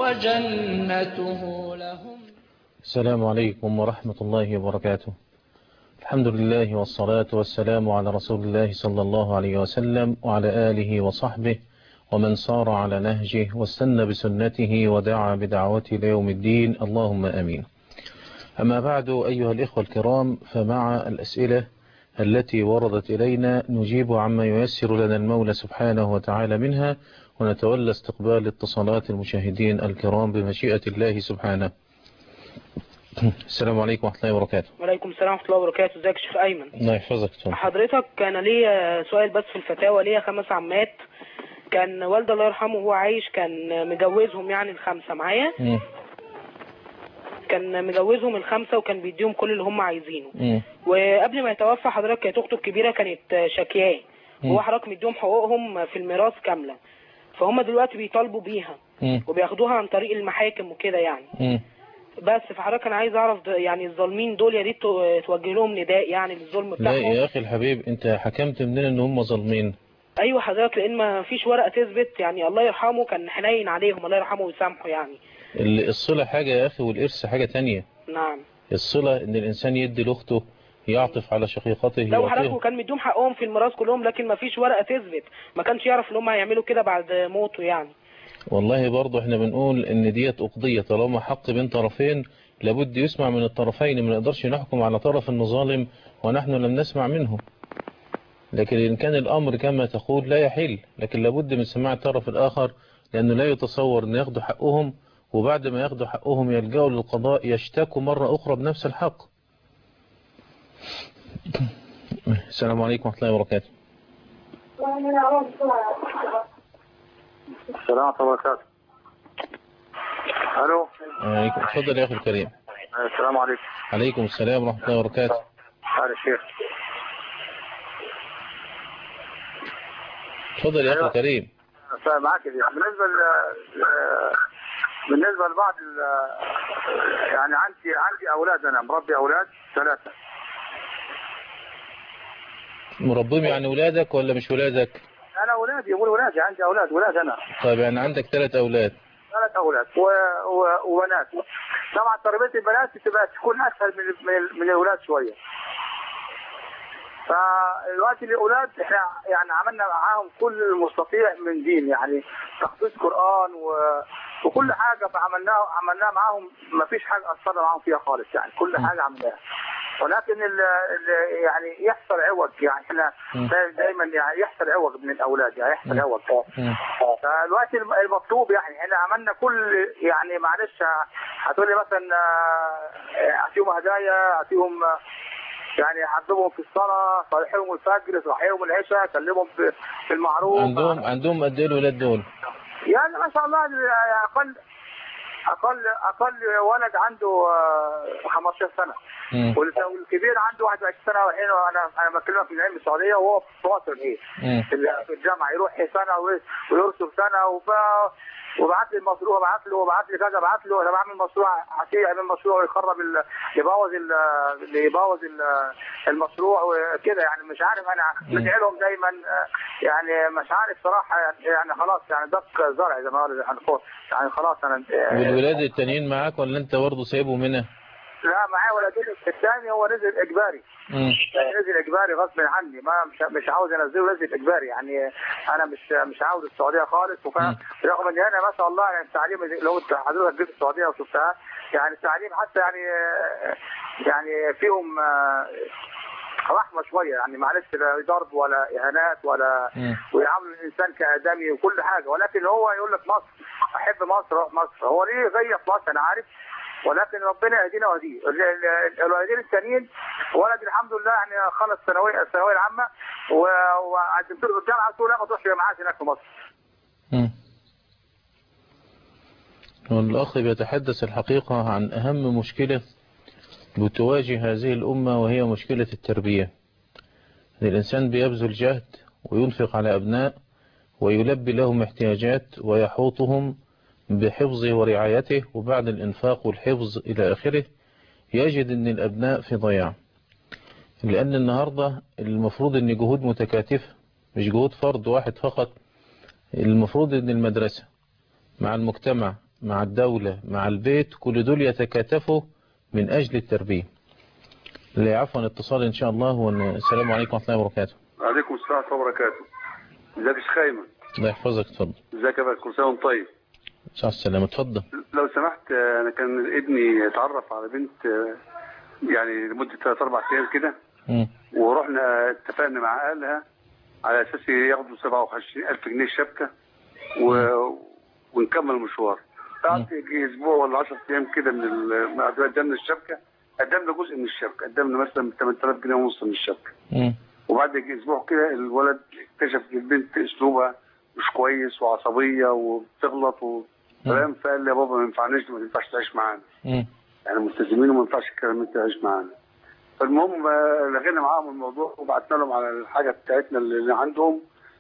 وجنته لهم السلام عليكم ورحمة الله وبركاته الحمد لله والصلاة والسلام على رسول الله صلى الله عليه وسلم وعلى آله وصحبه ومن صار على نهجه واستنى بسنته ودعا بدعوته ليوم الدين اللهم أمين أما بعد أيها الإخوة الكرام فمع الأسئلة التي وردت إلينا نجيب عما ييسر لنا المولى سبحانه وتعالى منها ونتولى استقبال اتصالات المشاهدين الكرام بمشيئة الله سبحانه السلام عليكم ورحمة الله وبركاته وعليكم السلام ورحمة الله وبركاته ازيك يا شيخ أيمن الله يحفظك تفضل. حضرتك كان ليا سؤال بس في الفتاوى ليا خمس عمات كان والدي الله يرحمه وهو عايش كان مجوزهم يعني الخمسة معايا مم. كان مجوزهم الخمسة وكان بيديهم كل اللي هم عايزينه مم. وقبل ما يتوفى حضرتك كانت أخته الكبيرة كانت شاكياه مم. وهو حضرتك مديهم حقوقهم في الميراث كاملة فهم دلوقتي بيطالبوا بيها مم. وبياخدوها عن طريق المحاكم وكده يعني مم. بس فحضرتك انا عايز اعرف ده- يعني الظالمين دول يا ريت تو- توجه لهم نداء يعني للظلم لا بتاعهم يا أخي الحبيب أنت حكمت منين أن هم ظالمين ايوه حضرتك لان ما فيش ورقه تثبت يعني الله يرحمه كان حنين عليهم الله يرحمه ويسامحه يعني ال- الصلة حاجة يا أخي والإرث حاجة تانية نعم الصلة أن الإنسان يدي لأخته يعطف على شقيقته لو حضرتك يعطيه وكان مديهم حقهم في الميراث كلهم لكن ما فيش ورقه تثبت ما كانش يعرف ان هم هيعملوا كده بعد موته يعني والله برضه احنا بنقول ان ديت أقضية طالما حق بين طرفين لابد يسمع من الطرفين ما نقدرش نحكم على طرف انه ظالم ونحن لم نسمع منه لكن إن كان الأمر كما تقول لا يحل لكن لابد من سماع الطرف الآخر لأنه لا يتصور أن ياخدوا حقهم وبعد ما ياخدوا حقهم يلجأوا للقضاء يشتكوا مرة أخرى بنفس الحق السلام عليكم ورحمة الله وبركاته السلام ورحمة الله وبركاته. ألو عليكم اتفضل يا أخي الكريم السلام عليكم. عليكم السلام ورحمة الله وبركاته هذا الشيخ. اتفضل يا أخي الكريم معك دي. بالنسبة ل ل- بالنسبة لبعض ال- يعني عندي عندي أولاد أنا مربي أولاد ثلاثة. مربيهم يعني ولادك ولا مش ولادك أنا أولادي يقول أولادي عندي أولاد أولاد أنا طيب يعني عندك ثلاث أولاد ثلاث أولاد و... و... وبنات. طبعا تربية البنات بتبقى تكون أسهل من من, من الأولاد شوية. فالوقت الاولاد احنا يعني عملنا معاهم كل المستطيع من دين يعني تخصيص قران و... وكل حاجه فعملناه عملناها معاهم ما فيش حاجه اثرنا معاهم فيها خالص يعني كل حاجه عملناها ولكن ال... ال... يعني يحصل عوج يعني احنا مم. دايما يعني يحصل عوج من الاولاد يعني يحصل عوج مم. فالوقت الم- المطلوب يعني احنا عملنا كل يعني معلش هتقول لي مثلا آه، اعطيهم هدايا اعطيهم آه، يعني حببهم في الصلاه صالحيهم الفجر صحيهم العشاء كلمهم في في المعروف عندهم عندهم قد ايه الولاد دول يعني ما شاء الله يعني اقل اقل اقل ولد عنده آه، 15 سنه مم. والس- والكبير عنده 21 سنه والحين انا انا بكلمك من علم السعوديه وهو في مصر ايه مم. في ال- في الجامعه يروح سنه وي- ويرسل سنه وب... وبعت لي المشروع بعت له وبعت لي كذا بعت له انا بعمل مشروع عشان يعمل مشروع ويخرب ال... يبوظ ال... يبوظ ال... المشروع وكده يعني مش عارف انا بدعي لهم دايما آه، يعني مش عارف صراحه يعني- يعني خلاص يعني دق زرع زي ما قالوا يعني فوق. يعني خلاص انا آه، والولاد التانيين معاك ولا انت برضه سايبهم هنا لا معايا ولدين الثاني هو نزل اجباري مم. نزل اجباري غصب عني ما مش مش عاوز انزله نزل اجباري يعني انا مش مش عاوز السعوديه خالص وكان رغم ان انا ما شاء الله يعني التعليم لو انت حضرتك جيت السعوديه وشفتها يعني التعليم حتى يعني يعني فيهم آه، رحمه شويه يعني معلش لا ضرب ولا اهانات ولا مم. ويعاملوا الانسان كادمي وكل حاجه ولكن هو يقول لك مصر احب مصر روح مصر هو ليه غير في مصر انا عارف ولكن ربنا يهدينا ويهديه ال- ال- الولدين التانيين ولد الحمد لله يعني خلص الثانويه الثانويه العامه و- وقدمت له في الجامعه قلت له لا ما تروحش معاك هناك في مصر مم. والأخ بيتحدث الحقيقة عن أهم مشكلة بتواجه هذه الأمة وهي مشكلة التربية إن الإنسان بيبذل جهد وينفق على أبناء ويلبي لهم احتياجات ويحوطهم بحفظه ورعايته وبعد الإنفاق والحفظ إلى آخره يجد أن الأبناء في ضياع لأن النهاردة المفروض أن جهود متكاتفة مش جهود فرد واحد فقط المفروض أن المدرسة مع المجتمع مع الدولة مع البيت كل دول يتكاتفوا من أجل التربية اللي عفوا اتصال إن شاء الله هو إن- السلام عليكم ورحمة الله وبركاته وعليكم السلام ورحمة الله وبركاته ازيك يا شيخ ايمن الله يحفظك اتفضل ازيك يا باشا كل سنة وانت طيب شاء السلامة اتفضل لو سمحت آه، انا كان ابني اتعرف على بنت آه، يعني لمدة 3 4 ايام كده مم. ورحنا اتفقنا مع اهلها على اساس ياخدوا 27000 جنيه الشبكة و... ونكمل المشوار بعد يجي اسبوع ولا 10 ايام كده من ال- ما قدمنا الشبكة قدمنا جزء من الشبكة قدمنا مثلا 8000 جنيه ونص من الشبكة مم. وبعد يجي اسبوع كده الولد اكتشف ان البنت اسلوبها مش كويس وعصبيه وبتغلط وكلام فقال لي يا بابا ما ينفعناش ما ينفعش تعيش معانا مم. يعني ملتزمين وما ينفعش الكلام انت تعيش معانا فالمهم آه، لغينا معاهم الموضوع وبعتنا لهم على الحاجه بتاعتنا اللي عندهم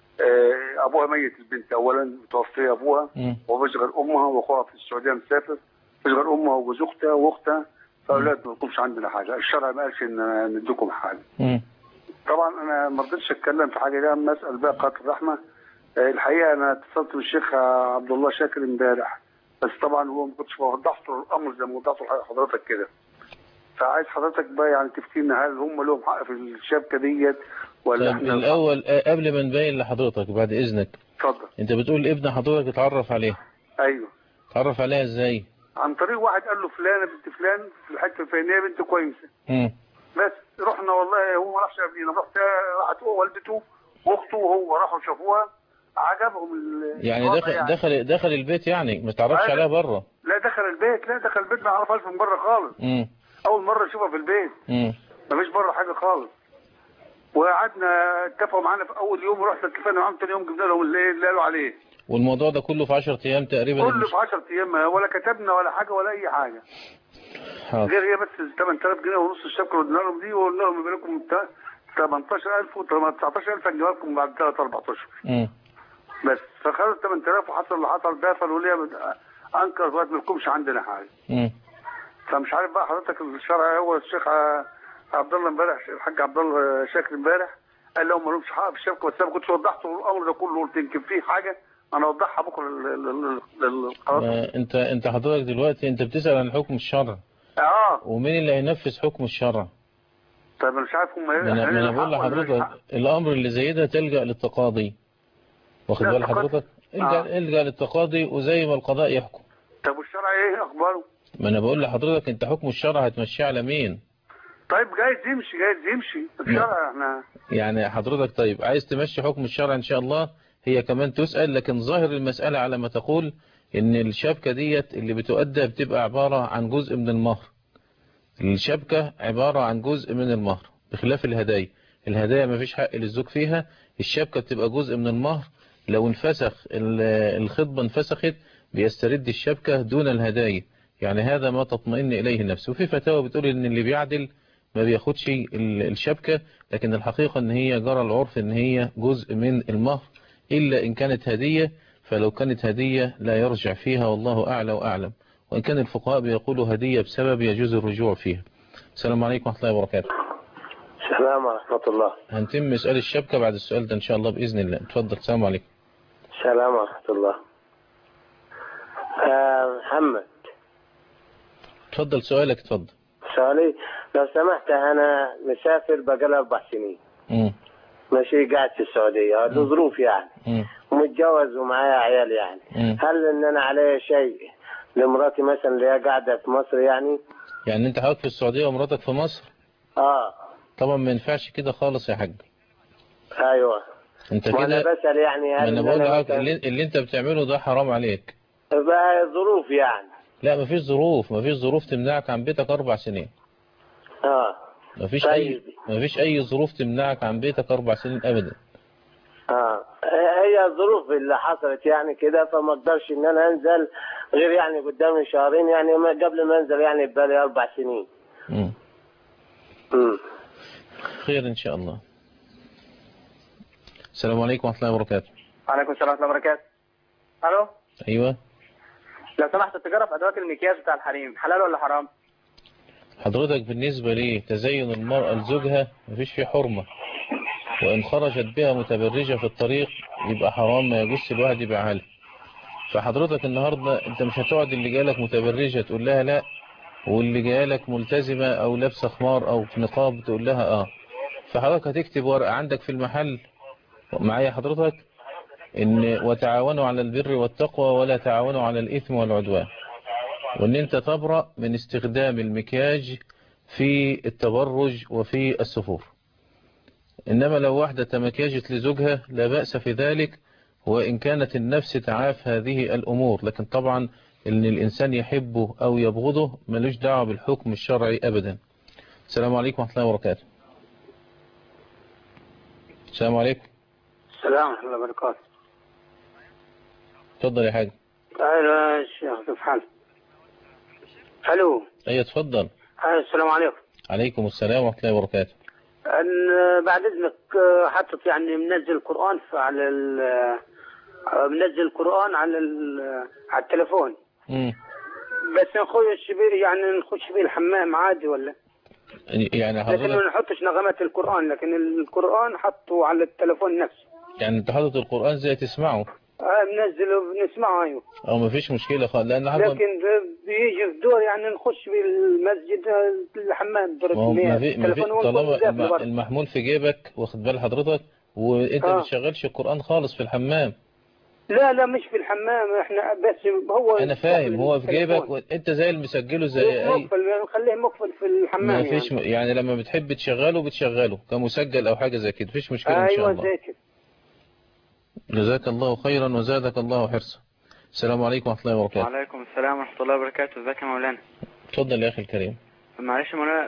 آه، ابوها ميت البنت اولا متوفي ابوها مم. وبشغل امها واخوها في السعوديه مسافر بشغل امها وجوز اختها واختها فاولاد ما لكمش عندنا حاجه الشرع ما قالش ان نديكم حاجه مم. طبعا انا ما رضيتش اتكلم في حاجه دي اما اسال بقى قاتل الرحمه آه، الحقيقه انا اتصلت بالشيخ عبد الله شاكر امبارح بس طبعا هو ما كنتش وضحت له الامر زي ما وضحته لحضرتك كده فعايز حضرتك بقى يعني تفتينا هل هم لهم حق في الشبكه ديت ولا طيب احنا الأول آه، قبل ما نبين لحضرتك بعد إذنك اتفضل أنت بتقول ابن حضرتك اتعرف عليه ايوه اتعرف عليها إزاي عن طريق واحد قال له فلانه بنت فلان في الحته الفلانيه بنت كويسه مم. بس رحنا والله هو ما راحش قبلينا رحت راحت هو والدته واخته وهو راحوا شافوها عجبهم ال- يعني الوضع دخل دخل دخل البيت يعني ما تعرفش أيوة. عليها بره لا دخل البيت لا دخل البيت ما يعرفهاش من بره خالص مم. اول مره اشوفها في البيت مم. ما فيش بره حاجه خالص وقعدنا اتفقوا معانا في اول يوم ورحنا اتفقنا معاهم تاني يوم جبنا لهم اللي اللي قالوا عليه والموضوع ده كله في 10 أيام تقريبا كله في 10 ايام ولا كتبنا ولا حاجه ولا اي حاجه حاضر. غير هي بس 8000 جنيه ونص الشبكه اللي ادينا لهم دي وقلنا لهم يبقى لكم 18000 و 19000 هنجيبها لكم بعد 3 4 اشهر مم. بس فخدوا 8000 وحصل اللي حصل ده فالوليه انكر دلوقتي ما لكمش عندنا حاجه مم. فمش عارف بقى حضرتك الشرع هو الشيخ ع- عبد الله امبارح الحاج عبد الله شاكر امبارح قال لهم ما لهمش حق في الشبكه بس انا ما كنتش وضحت له الامر ده كله قلت يمكن في حاجه انا اوضحها بكره لل- لل- لل- للقناه آه، انت انت حضرتك دلوقتي انت بتسأل عن حكم الشرع اه ومين اللي هينفذ حكم الشرع طيب انا مش عارف هم ما انا ما أنا بقول لحضرتك الامر اللي زي ده تلجأ للتقاضي واخد لا، بال التقاضي- حضرتك آه. الجأ الجأ للتقاضي وزي ما القضاء يحكم طب والشرع ايه اخباره؟ ما انا بقول لحضرتك انت حكم الشرع هتمشيه على مين طيب جايز يمشي جايز يمشي الشرع احنا يعني حضرتك طيب عايز تمشي حكم الشرع ان شاء الله هي كمان تسأل لكن ظاهر المسألة على ما تقول ان الشبكة ديت اللي بتؤدى بتبقى عبارة عن جزء من المهر الشبكة عبارة عن جزء من المهر بخلاف الهدايا الهدايا ما فيش حق للزوج فيها الشبكة بتبقى جزء من المهر لو انفسخ ال- الخطبة انفسخت بيسترد الشبكة دون الهدايا يعني هذا ما تطمئن إليه النفس وفي فتاوى بتقول ان اللي بيعدل ما بياخدش ال- الشبكة لكن الحقيقة ان هي جرى العرف ان هي جزء من المهر إلا إن كانت هدية فلو كانت هدية لا يرجع فيها والله أعلى وأعلم وإن كان الفقهاء بيقولوا هدية بسبب يجوز الرجوع فيها السلام عليكم ورحمة الله وبركاته السلام ورحمة الله هنتم سؤال الشبكة بعد السؤال ده إن شاء الله بإذن الله اتفضل السلام عليكم السلام ورحمة الله آه محمد اتفضل سؤالك اتفضل سؤالي لو سمحت أنا مسافر بقالي أربع سنين مم. ماشي قاعد في السعودية لظروف يعني مم. متجوز ومعايا عيال يعني مم. هل إن أنا علي شيء لمراتي مثلا اللي هي قاعدة في مصر يعني يعني أنت حضرتك في السعودية ومراتك في مصر آه طبعا ما ينفعش كده خالص يا حاج أيوه أنت ما أنا كده بسأل يعني ما هل أنا إن بقول أنا لحضرتك مثلاً- اللي, اللي أنت بتعمله ده حرام عليك بقى ظروف يعني لا مفيش ظروف مفيش ظروف تمنعك عن بيتك أربع سنين آه مفيش طيب. أي مفيش أي ظروف تمنعك عن بيتك أربع سنين أبدا اه هي الظروف اللي حصلت يعني كده فما اقدرش ان انا انزل غير يعني قدامي شهرين يعني ما قبل ما انزل يعني بقالي اربع سنين مم. امم خير إن شاء الله السلام عليكم ورحمة الله وبركاته عليكم السلام ورحمة الله وبركاته. ألو أيوة لو سمحت التجارة في أدوات المكياج بتاع الحريم حلال ولا حرام؟ حضرتك بالنسبة لي تزين المرأة لزوجها مفيش فيه حرمة وإن خرجت بها متبرجة في الطريق يبقى حرام ما يجوز الواحد يبيعها لها فحضرتك النهاردة انت مش هتقعد اللي جالك متبرجة تقول لها لا واللي جالك ملتزمة او لابسة خمار او في نقاب تقول لها اه فحضرتك هتكتب ورقة عندك في المحل معايا حضرتك ان وتعاونوا على البر والتقوى ولا تعاونوا على الاثم والعدوان وان انت تبرأ من استخدام المكياج في التبرج وفي السفور انما لو واحدة تمكياجت لزوجها لا بأس في ذلك وإن كانت النفس تعاف هذه الأمور لكن طبعا إن الإنسان يحبه أو يبغضه ملوش دعوة بالحكم الشرعي أبدا السلام عليكم ورحمة الله وبركاته السلام عليكم السلام ورحمة الله وبركاته اتفضل يا حاج تعالى يا شيخ سبحان الو ايوه اتفضل أيوة، السلام عليكم عليكم السلام ورحمة الله وبركاته أن بعد اذنك آه، حطت يعني منزل القرآن على ال آه، منزل القرآن على ال- على التليفون مم. بس اخوي الشبير يعني نخش بيه الحمام عادي ولا يعني لكن حضرتك ما نحطش نغمات القرآن لكن القرآن حطه على التليفون نفسه يعني انت حاطط القرآن زي تسمعه آه، بنزله بنسمعه ايوه او مفيش مشكلة خالص لان حضرتك لكن ب- بيجي في دور يعني نخش بالمسجد آه، الحمام دور ما هو ما في ما في التليفون هو طالما قافل الم- برضه. المحمول في جيبك واخد بال حضرتك وانت آه. ما بتشغلش القرآن خالص في الحمام لا لا مش في الحمام احنا بس هو انا فاهم هو في التليفون. جيبك وانت زي اللي مسجله زي اي مقفل خليه مقفل في الحمام ما فيش م... يعني لما بتحب تشغله بتشغله كمسجل او حاجة زي كده مفيش مشكلة يعني. ان شاء ايوه الله زي كده جزاك الله خيرا وزادك الله حرصا السلام عليكم ورحمة الله وبركاته وعليكم السلام ورحمة الله وبركاته ازيك يا مولانا اتفضل يا اخي الكريم معلش يا مولانا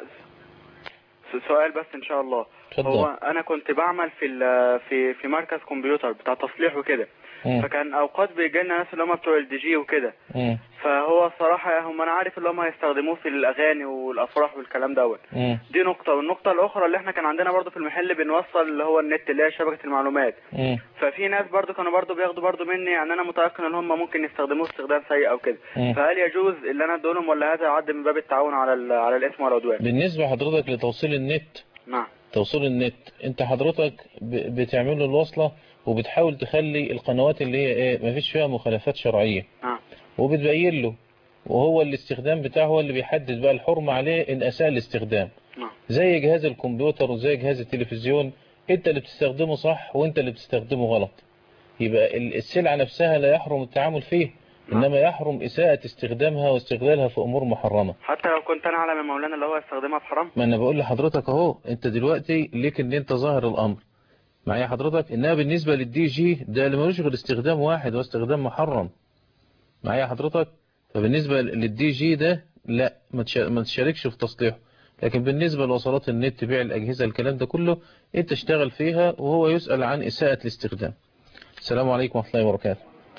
س- سؤال بس ان شاء الله اتفضل. هو انا كنت بعمل في ال- في في مركز كمبيوتر بتاع تصليح وكده مم. فكان اوقات بيجي لنا ناس اللي هم بتوع الدي جي وكده مم. فهو الصراحة هم انا عارف اللي هم هيستخدموه في الاغاني والافراح والكلام دوت مم. دي نقطة والنقطة الأخرى اللي احنا كان عندنا برضو في المحل بنوصل اللي هو النت اللي هي شبكة المعلومات مم. ففي ناس برضو كانوا برضو بياخدوا برضو مني يعني أنا متيقن إن هم ممكن يستخدموه استخدام سيء أو كده مم. فهل يجوز اللي أنا أدولهم ولا هذا يعد من باب التعاون على ال- على الإثم والعدوان؟ بالنسبة حضرتك لتوصيل النت نعم توصيل النت انت حضرتك ب- بتعمل له الوصلة وبتحاول تخلي القنوات اللي هي ايه مفيش فيها مخالفات شرعية نعم وبتبين له وهو الاستخدام بتاعه هو اللي بيحدد بقى الحرمة عليه ان اساء الاستخدام نعم زي جهاز الكمبيوتر وزي جهاز التلفزيون انت اللي بتستخدمه صح وانت اللي بتستخدمه غلط يبقى ال- السلعة نفسها لا يحرم التعامل فيه انما يحرم اساءة استخدامها واستغلالها في امور محرمة حتى لو كنت أنا أعلم يا مولانا اللي هو يستخدمها في حرام؟ ما انا بقول لحضرتك اهو انت دلوقتي ليك ان انت ظاهر الامر معايا حضرتك انها بالنسبة للدي جي ده اللي ملوش غير استخدام واحد واستخدام محرم معايا حضرتك فبالنسبة للدي جي ده لا ما تش- ما تشاركش في تصليحه لكن بالنسبة لوصلات النت بيع الأجهزة الكلام ده كله انت اشتغل فيها وهو يسأل عن إساءة الاستخدام السلام عليكم ورحمة الله وبركاته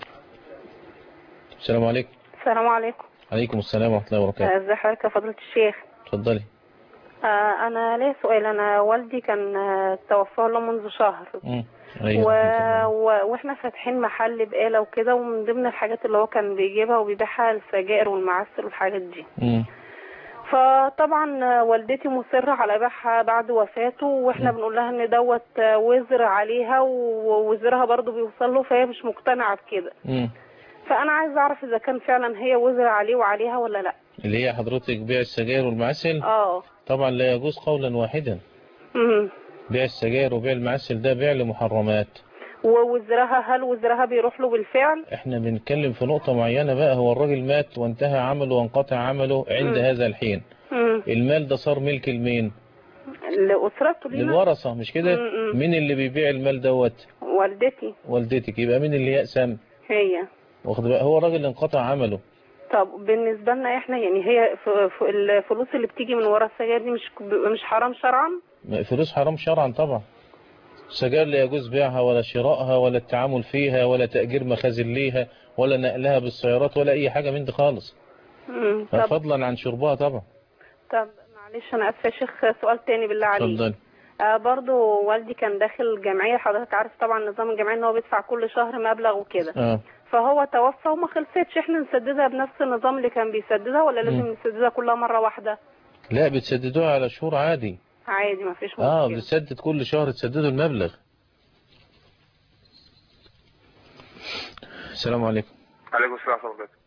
السلام عليكم السلام عليكم عليكم السلام ورحمة الله وبركاته ازي حضرتك يا فضيلة الشيخ اتفضلي آه انا ليا سؤال انا والدي كان آه، توفى له منذ شهر مم. و... أيوة. و... واحنا فاتحين محل بقالة وكده ومن ضمن الحاجات اللي هو كان بيجيبها وبيبيعها السجائر والمعسل والحاجات دي مم. فطبعا آه، والدتي مصرة على بيعها بعد وفاته واحنا بنقول لها ان دوت آه، وزر عليها ووزرها برضو بيوصل له فهي مش مقتنعة بكده مم. فانا عايزة اعرف اذا كان فعلا هي وزر عليه وعليها ولا لا اللي هي حضرتك بيع السجاير والمعسل اه طبعا لا يجوز قولا واحدا مم. بيع السجاير وبيع المعسل ده بيع لمحرمات ووزرها هل وزرها بيروح له بالفعل احنا بنتكلم في نقطة معينة بقى هو الراجل مات وانتهى عمله وانقطع عمله عند مم. هذا الحين مم. المال ده صار ملك لمين لأسرته لينا للورثة مش كده مم. مين اللي بيبيع المال دوت والدتي والدتك يبقى مين اللي يقسم هي واخد بقى هو الراجل انقطع عمله طب بالنسبة لنا احنا يعني هي ف- ف- الفلوس اللي بتيجي من ورا السجاير دي مش مش حرام شرعا فلوس حرام شرعا طبعا السجاير لا يجوز بيعها ولا شرائها ولا التعامل فيها ولا تأجير مخازن ليها ولا نقلها بالسيارات ولا أي حاجة من دي خالص مم. طب فضلا عن شربها طبعا طب معلش انا اسفه يا شيخ سؤال تاني بالله عليك اتفضل آه برضو والدي كان داخل جمعيه حضرتك عارف طبعا نظام الجمعيه ان هو بيدفع كل شهر مبلغ وكده اه فهو توفى وما خلصتش احنا نسددها بنفس النظام اللي كان بيسددها ولا لازم مم. نسددها كلها مره واحده لا بتسددوها على شهور عادي عادي ما فيش مشكله اه بتسدد كل شهر تسددوا المبلغ السلام عليكم عليكم السلام ورحمة الله وبركاته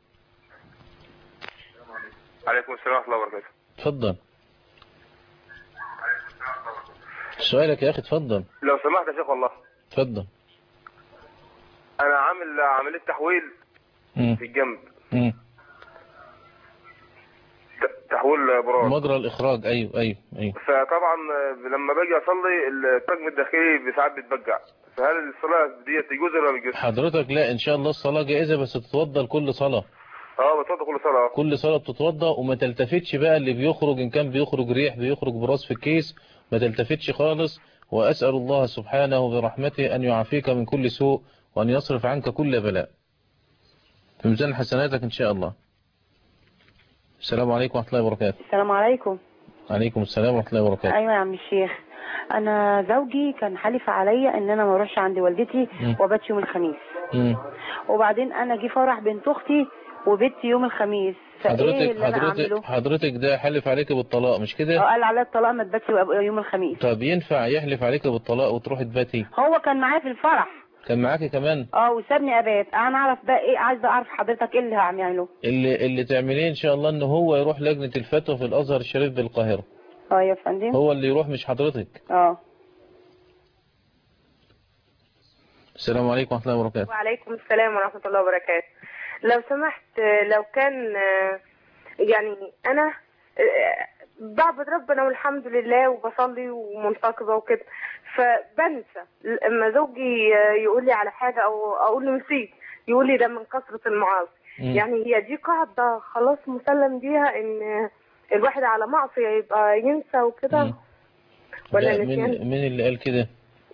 عليكم السلام ورحمة الله وبركاته اتفضل سؤالك يا أخي اتفضل لو سمحت يا شيخ والله اتفضل أنا عامل عملية تحويل مم. في الجنب مم. ت- تحويل براز مجرى الإخراج أيوه أيوه أيوه فطبعا لما باجي أصلي الطقم الداخلي ساعات بيتبجع فهل الصلاة دي تجوز ولا ما تجوز؟ حضرتك لا إن شاء الله الصلاة جائزة بس تتوضى لكل صلاة اه بتوضى كل صلاة كل صلاة بتتوضى وما تلتفتش بقى اللي بيخرج إن كان بيخرج ريح بيخرج براس في الكيس ما تلتفتش خالص وأسأل الله سبحانه برحمته أن يعافيك من كل سوء وأن يصرف عنك كل بلاء في ميزان حسناتك إن شاء الله السلام عليكم ورحمة الله وبركاته السلام عليكم عليكم السلام ورحمة الله وبركاته ايوه يا عم الشيخ انا زوجي كان حالف عليا ان انا ما اروحش عند والدتي مم. وبات يوم الخميس مم. وبعدين انا جه فرح بنت اختي وبت يوم الخميس فايه حضرتك اللي انا حضرتك اعمله حضرتك ده حلف عليك بالطلاق مش اه كده قال عليا الطلاق ما تباتش يوم الخميس طب ينفع يحلف عليك بالطلاق وتروح تباتي هو كان معايا في الفرح كان معاكي كمان اه وسابني ابات انا اعرف بقى ايه عايزه اعرف حضرتك ايه اللي هعمله اللي اللي تعمليه ان شاء الله ان هو يروح لجنة الفتوى في الازهر الشريف بالقاهرة اه يا فندم هو اللي يروح مش حضرتك اه السلام عليكم ورحمة الله وبركاته وعليكم السلام ورحمة الله وبركاته لو سمحت آه، لو كان آه، يعني أنا آه، بعبد ربنا والحمد لله وبصلي ومنتقبة وكده فبنسى لما زوجي آه، يقول لي على حاجة أو أقول له نسيت يقول لي ده من كثرة المعاصي مم. يعني هي دي قاعدة خلاص مسلم بيها إن آه، الواحد على معصية يبقى ينسى وكده ولا لا نسيان مين مين اللي قال كده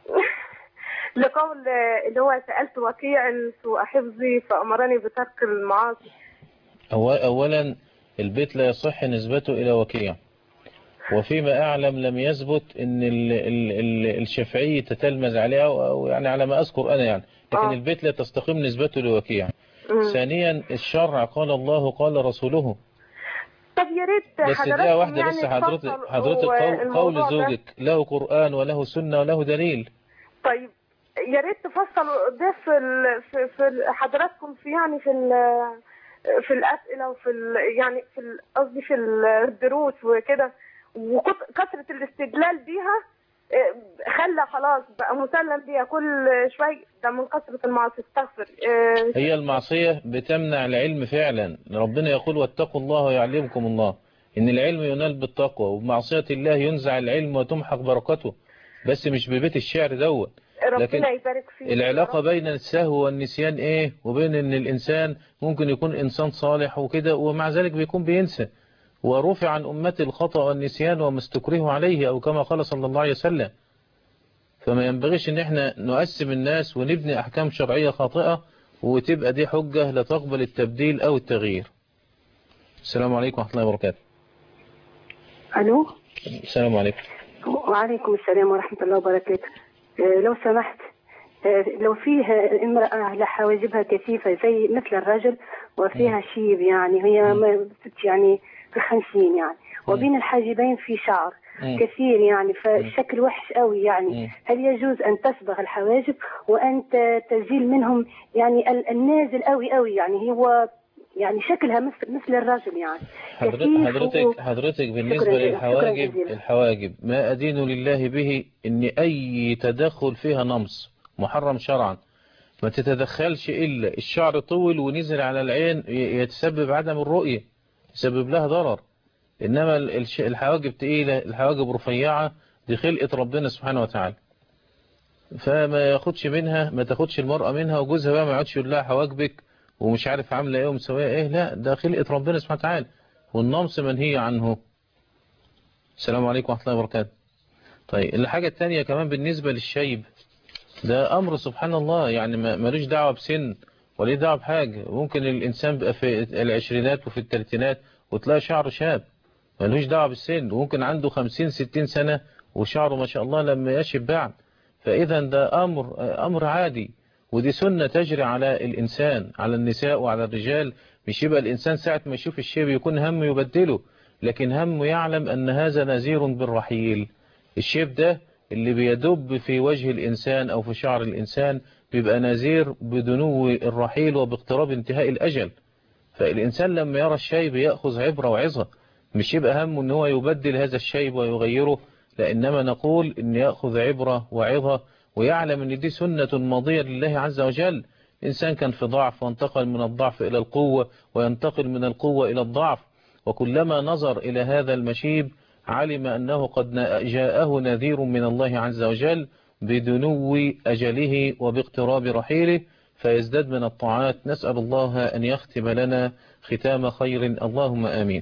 لقول آه، اللي هو سألت وكيع سوء حفظي فأمرني بترك المعاصي هو اولا البيت لا يصح نسبته الى وكيع وفيما اعلم لم يثبت ان ال ال ال الشافعي تتلمذ عليها او أو يعني على ما اذكر انا يعني لكن آه. البيت لا تستقيم نسبته لوكيع مم. ثانيا الشرع قال الله قال رسوله طب يا ريت بس حضراتكم دقيقة واحدة يعني بس حضرتك تفصلوا حضرتك قول, الموضوع قول ده. زوجك له قرآن وله سنة وله دليل طيب يا ريت تفصلوا ده في ال... في, في ال... حضراتكم في يعني في ال... في الأسئلة وفي ال... يعني في ال- قصدي في الدروس وكده وكثرة الاستدلال بيها آه، خلى خلاص بقى مسلم بيها كل شوية ده من كثرة المعاصي استغفر آه، هي المعصية بتمنع العلم فعلا ربنا يقول واتقوا الله ويعلمكم الله إن العلم ينال بالتقوى وبمعصية الله ينزع العلم وتمحق بركته بس مش ببيت الشعر دوت لكن ربنا يبارك فيك العلاقة بين السهو والنسيان ايه وبين ان الانسان ممكن يكون انسان صالح وكده ومع ذلك بيكون بينسى ورفع عن امتي الخطأ والنسيان وما استكرهوا عليه او كما قال صلى الله عليه وسلم فما ينبغيش ان احنا نقسم الناس ونبني احكام شرعية خاطئة وتبقى دي حجة لا تقبل التبديل او التغيير السلام عليكم ورحمة الله وبركاته الو السلام عليكم وعليكم السلام ورحمه الله وبركاته آه، لو سمحت آه، لو فيه امرأة على حواجبها كثيفة زي مثل الرجل وفيها شيب يعني هي ما- يعني في الخمسين يعني وبين الحاجبين في شعر مم. كثير يعني فالشكل وحش قوي يعني هل يجوز أن تصبغ الحواجب وأن ت- تزيل منهم يعني ال- النازل قوي قوي يعني هو يعني شكلها مثل مثل الرجل يعني حضرتك كثيف و- حضرتك حضرتك بالنسبة شكراً- شكراً للحواجب جزيلاً. الحواجب ما أدين لله به إن أي تدخل فيها نمص محرم شرعا ما تتدخلش إلا الشعر طول ونزل على العين ي- يتسبب عدم الرؤية يسبب لها ضرر إنما ال- الش- الحواجب تقيلة الحواجب رفيعة دي خلقة ربنا سبحانه وتعالى فما ياخدش منها ما تاخدش المرأة منها وجوزها بقى ما يقعدش يقول لها حواجبك ومش عارف عاملة ايه ومسوية ايه لا ده خلقة ربنا سبحانه وتعالى والنمص منهي عنه السلام عليكم ورحمة الله وبركاته طيب الحاجة التانية كمان بالنسبة للشيب ده أمر سبحان الله يعني ما- ملوش دعوة بسن وليه دعوة بحاجة ممكن الإنسان بقى في العشرينات وفي الثلاثينات وتلاقي شعره شاب ملوش دعوة بالسن وممكن عنده خمسين ستين سنة وشعره ما شاء الله لم يشب بعد فإذا ده أمر أمر عادي ودي سنة تجري على الإنسان على النساء وعلى الرجال مش يبقى الإنسان ساعة ما يشوف الشيب يكون هم يبدله لكن هم يعلم أن هذا نذير بالرحيل الشيب ده اللي بيدب في وجه الإنسان أو في شعر الإنسان بيبقى نذير بدنو الرحيل وباقتراب انتهاء الأجل فالإنسان لما يرى الشيب يأخذ عبرة وعظة مش يبقى همه ان هو يبدل هذا الشيب ويغيره لإنما نقول ان يأخذ عبرة وعظة ويعلم ان دي سنة ماضية لله عز وجل إنسان كان في ضعف وانتقل من الضعف إلى القوة وينتقل من القوة إلى الضعف وكلما نظر إلى هذا المشيب علم أنه قد جاءه نذير من الله عز وجل بدنو أجله وباقتراب رحيله فيزداد من الطاعات نسأل الله أن يختم لنا ختام خير اللهم آمين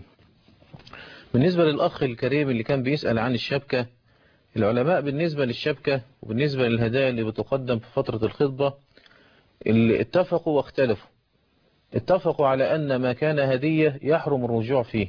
بالنسبة للأخ الكريم اللي كان بيسأل عن الشبكة العلماء بالنسبة للشبكة وبالنسبة للهدايا اللي بتقدم في فترة الخطبة اللي اتفقوا واختلفوا اتفقوا على أن ما كان هدية يحرم الرجوع فيه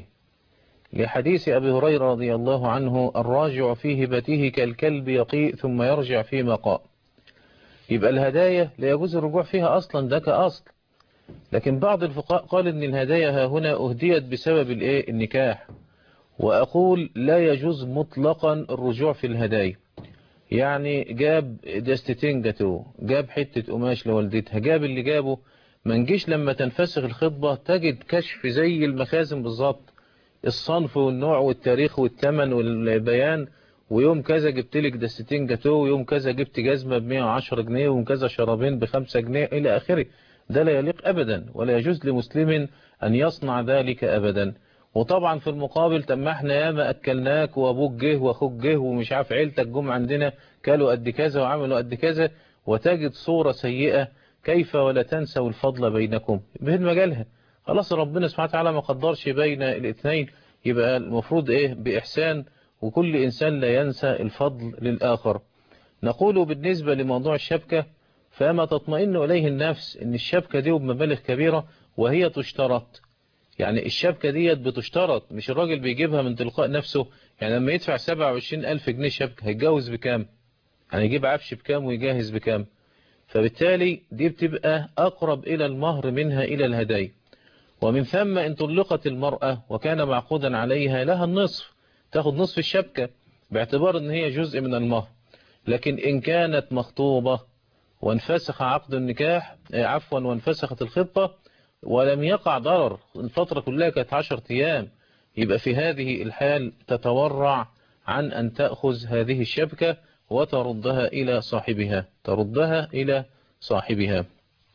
لحديث أبي هريرة رضي الله عنه الراجع في هبته كالكلب يقيء ثم يرجع فيما قاء يبقى الهدايا لا يجوز الرجوع فيها أصلا ده كأصل لكن بعض الفقهاء قال ان الهدايا ها هنا أهديت بسبب الايه النكاح وأقول لا يجوز مطلقا الرجوع في الهدايا يعني جاب دستتين جاتوه جاب حتة قماش لوالدتها جاب اللي جابه ما نجيش لما تنفسخ الخطبة تجد كشف زي المخازن بالظبط الصنف والنوع والتاريخ والثمن والبيان ويوم كذا جبت لك دستتين جاتوه ويوم كذا جبت جزمة ب 110 جنيه ويوم كذا شرابين ب 5 جنيه إلى آخره ده لا يليق أبدا ولا يجوز لمسلم أن يصنع ذلك أبدا وطبعا في المقابل طب ما احنا ياما أكلناك وأبوك جه وأخوك جه ومش عارف عيلتك جم عندنا كلوا قد كذا وعملوا قد كذا وتجد صورة سيئة كيف ولا تنسوا الفضل بينكم بهن مجالها خلاص ربنا سبحانه وتعالى ما قدرش بين الاثنين يبقى المفروض ايه بإحسان وكل إنسان لا ينسى الفضل للآخر نقول بالنسبة لموضوع الشبكة فما تطمئن إليه النفس ان الشبكة دي بمبالغ كبيرة وهي تشترط يعني الشبكة ديت بتشترط مش الراجل بيجيبها من تلقاء نفسه يعني لما يدفع 27 ألف جنيه شبكة هيتجوز بكام يعني يجيب عفش بكام ويجهز بكام فبالتالي دي بتبقى أقرب إلى المهر منها إلى الهدايا ومن ثم إن طلقت المرأة وكان معقودا عليها لها النصف تاخد نصف الشبكة باعتبار ان هي جزء من المهر لكن إن كانت مخطوبة وانفسخ عقد النكاح عفوا وانفسخت الخطة ولم يقع ضرر الفترة كلها كانت 10 أيام يبقى في هذه الحال تتورع عن أن تأخذ هذه الشبكة وتردها إلى صاحبها تردها إلى صاحبها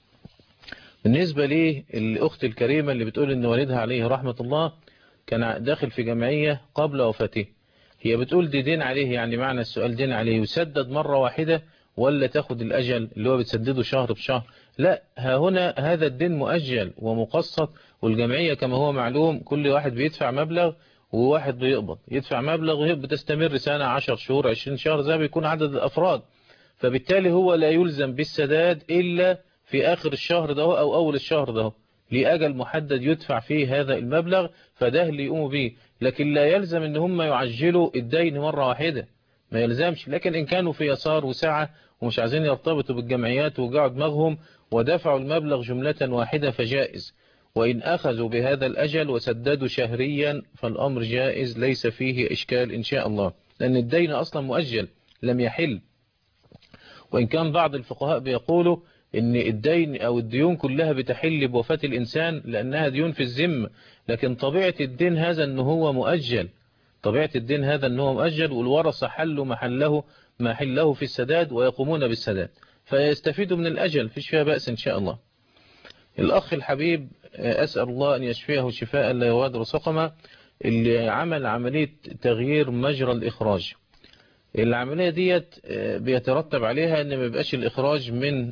بالنسبة لي الأخت الكريمة اللي بتقول أن والدها عليه رحمة الله كان داخل في جمعية قبل وفاته هي بتقول دي دين عليه يعني معنى السؤال دين عليه يسدد مرة واحدة ولا تاخد الأجل اللي هو بتسدده شهر بشهر لا ها هنا هذا الدين مؤجل ومقسط والجمعية كما هو معلوم كل واحد بيدفع مبلغ وواحد بيقبض يدفع مبلغ وهي بتستمر سنة 10 شهور 20 شهر زي بيكون عدد الأفراد فبالتالي هو لا يلزم بالسداد إلا في آخر الشهر ده أو أول الشهر ده لأجل محدد يدفع فيه هذا المبلغ فده اللي يقوموا به لكن لا يلزم ان هم يعجلوا الدين مرة واحدة ما يلزمش لكن إن كانوا في يسار وسعة ومش عايزين يرتبطوا بالجمعيات وقعوا دماغهم ودفعوا المبلغ جملة واحدة فجائز وإن أخذوا بهذا الأجل وسددوا شهريا فالأمر جائز ليس فيه إشكال إن شاء الله لأن الدين أصلا مؤجل لم يحل وإن كان بعض الفقهاء بيقولوا ان الدين او الديون كلها بتحل بوفاة الانسان لانها ديون في الذمة لكن طبيعة الدين هذا ان هو مؤجل طبيعة الدين هذا ان هو مؤجل والورثة حلوا محله ما حله في السداد ويقومون بالسداد فيستفيدوا من الاجل فيش فيها بأس ان شاء الله الاخ الحبيب اسأل الله ان يشفيه شفاء لا يغادر سقما اللي عمل عملية تغيير مجرى الاخراج العملية ديت بيترتب عليها ان ما يبقاش الاخراج من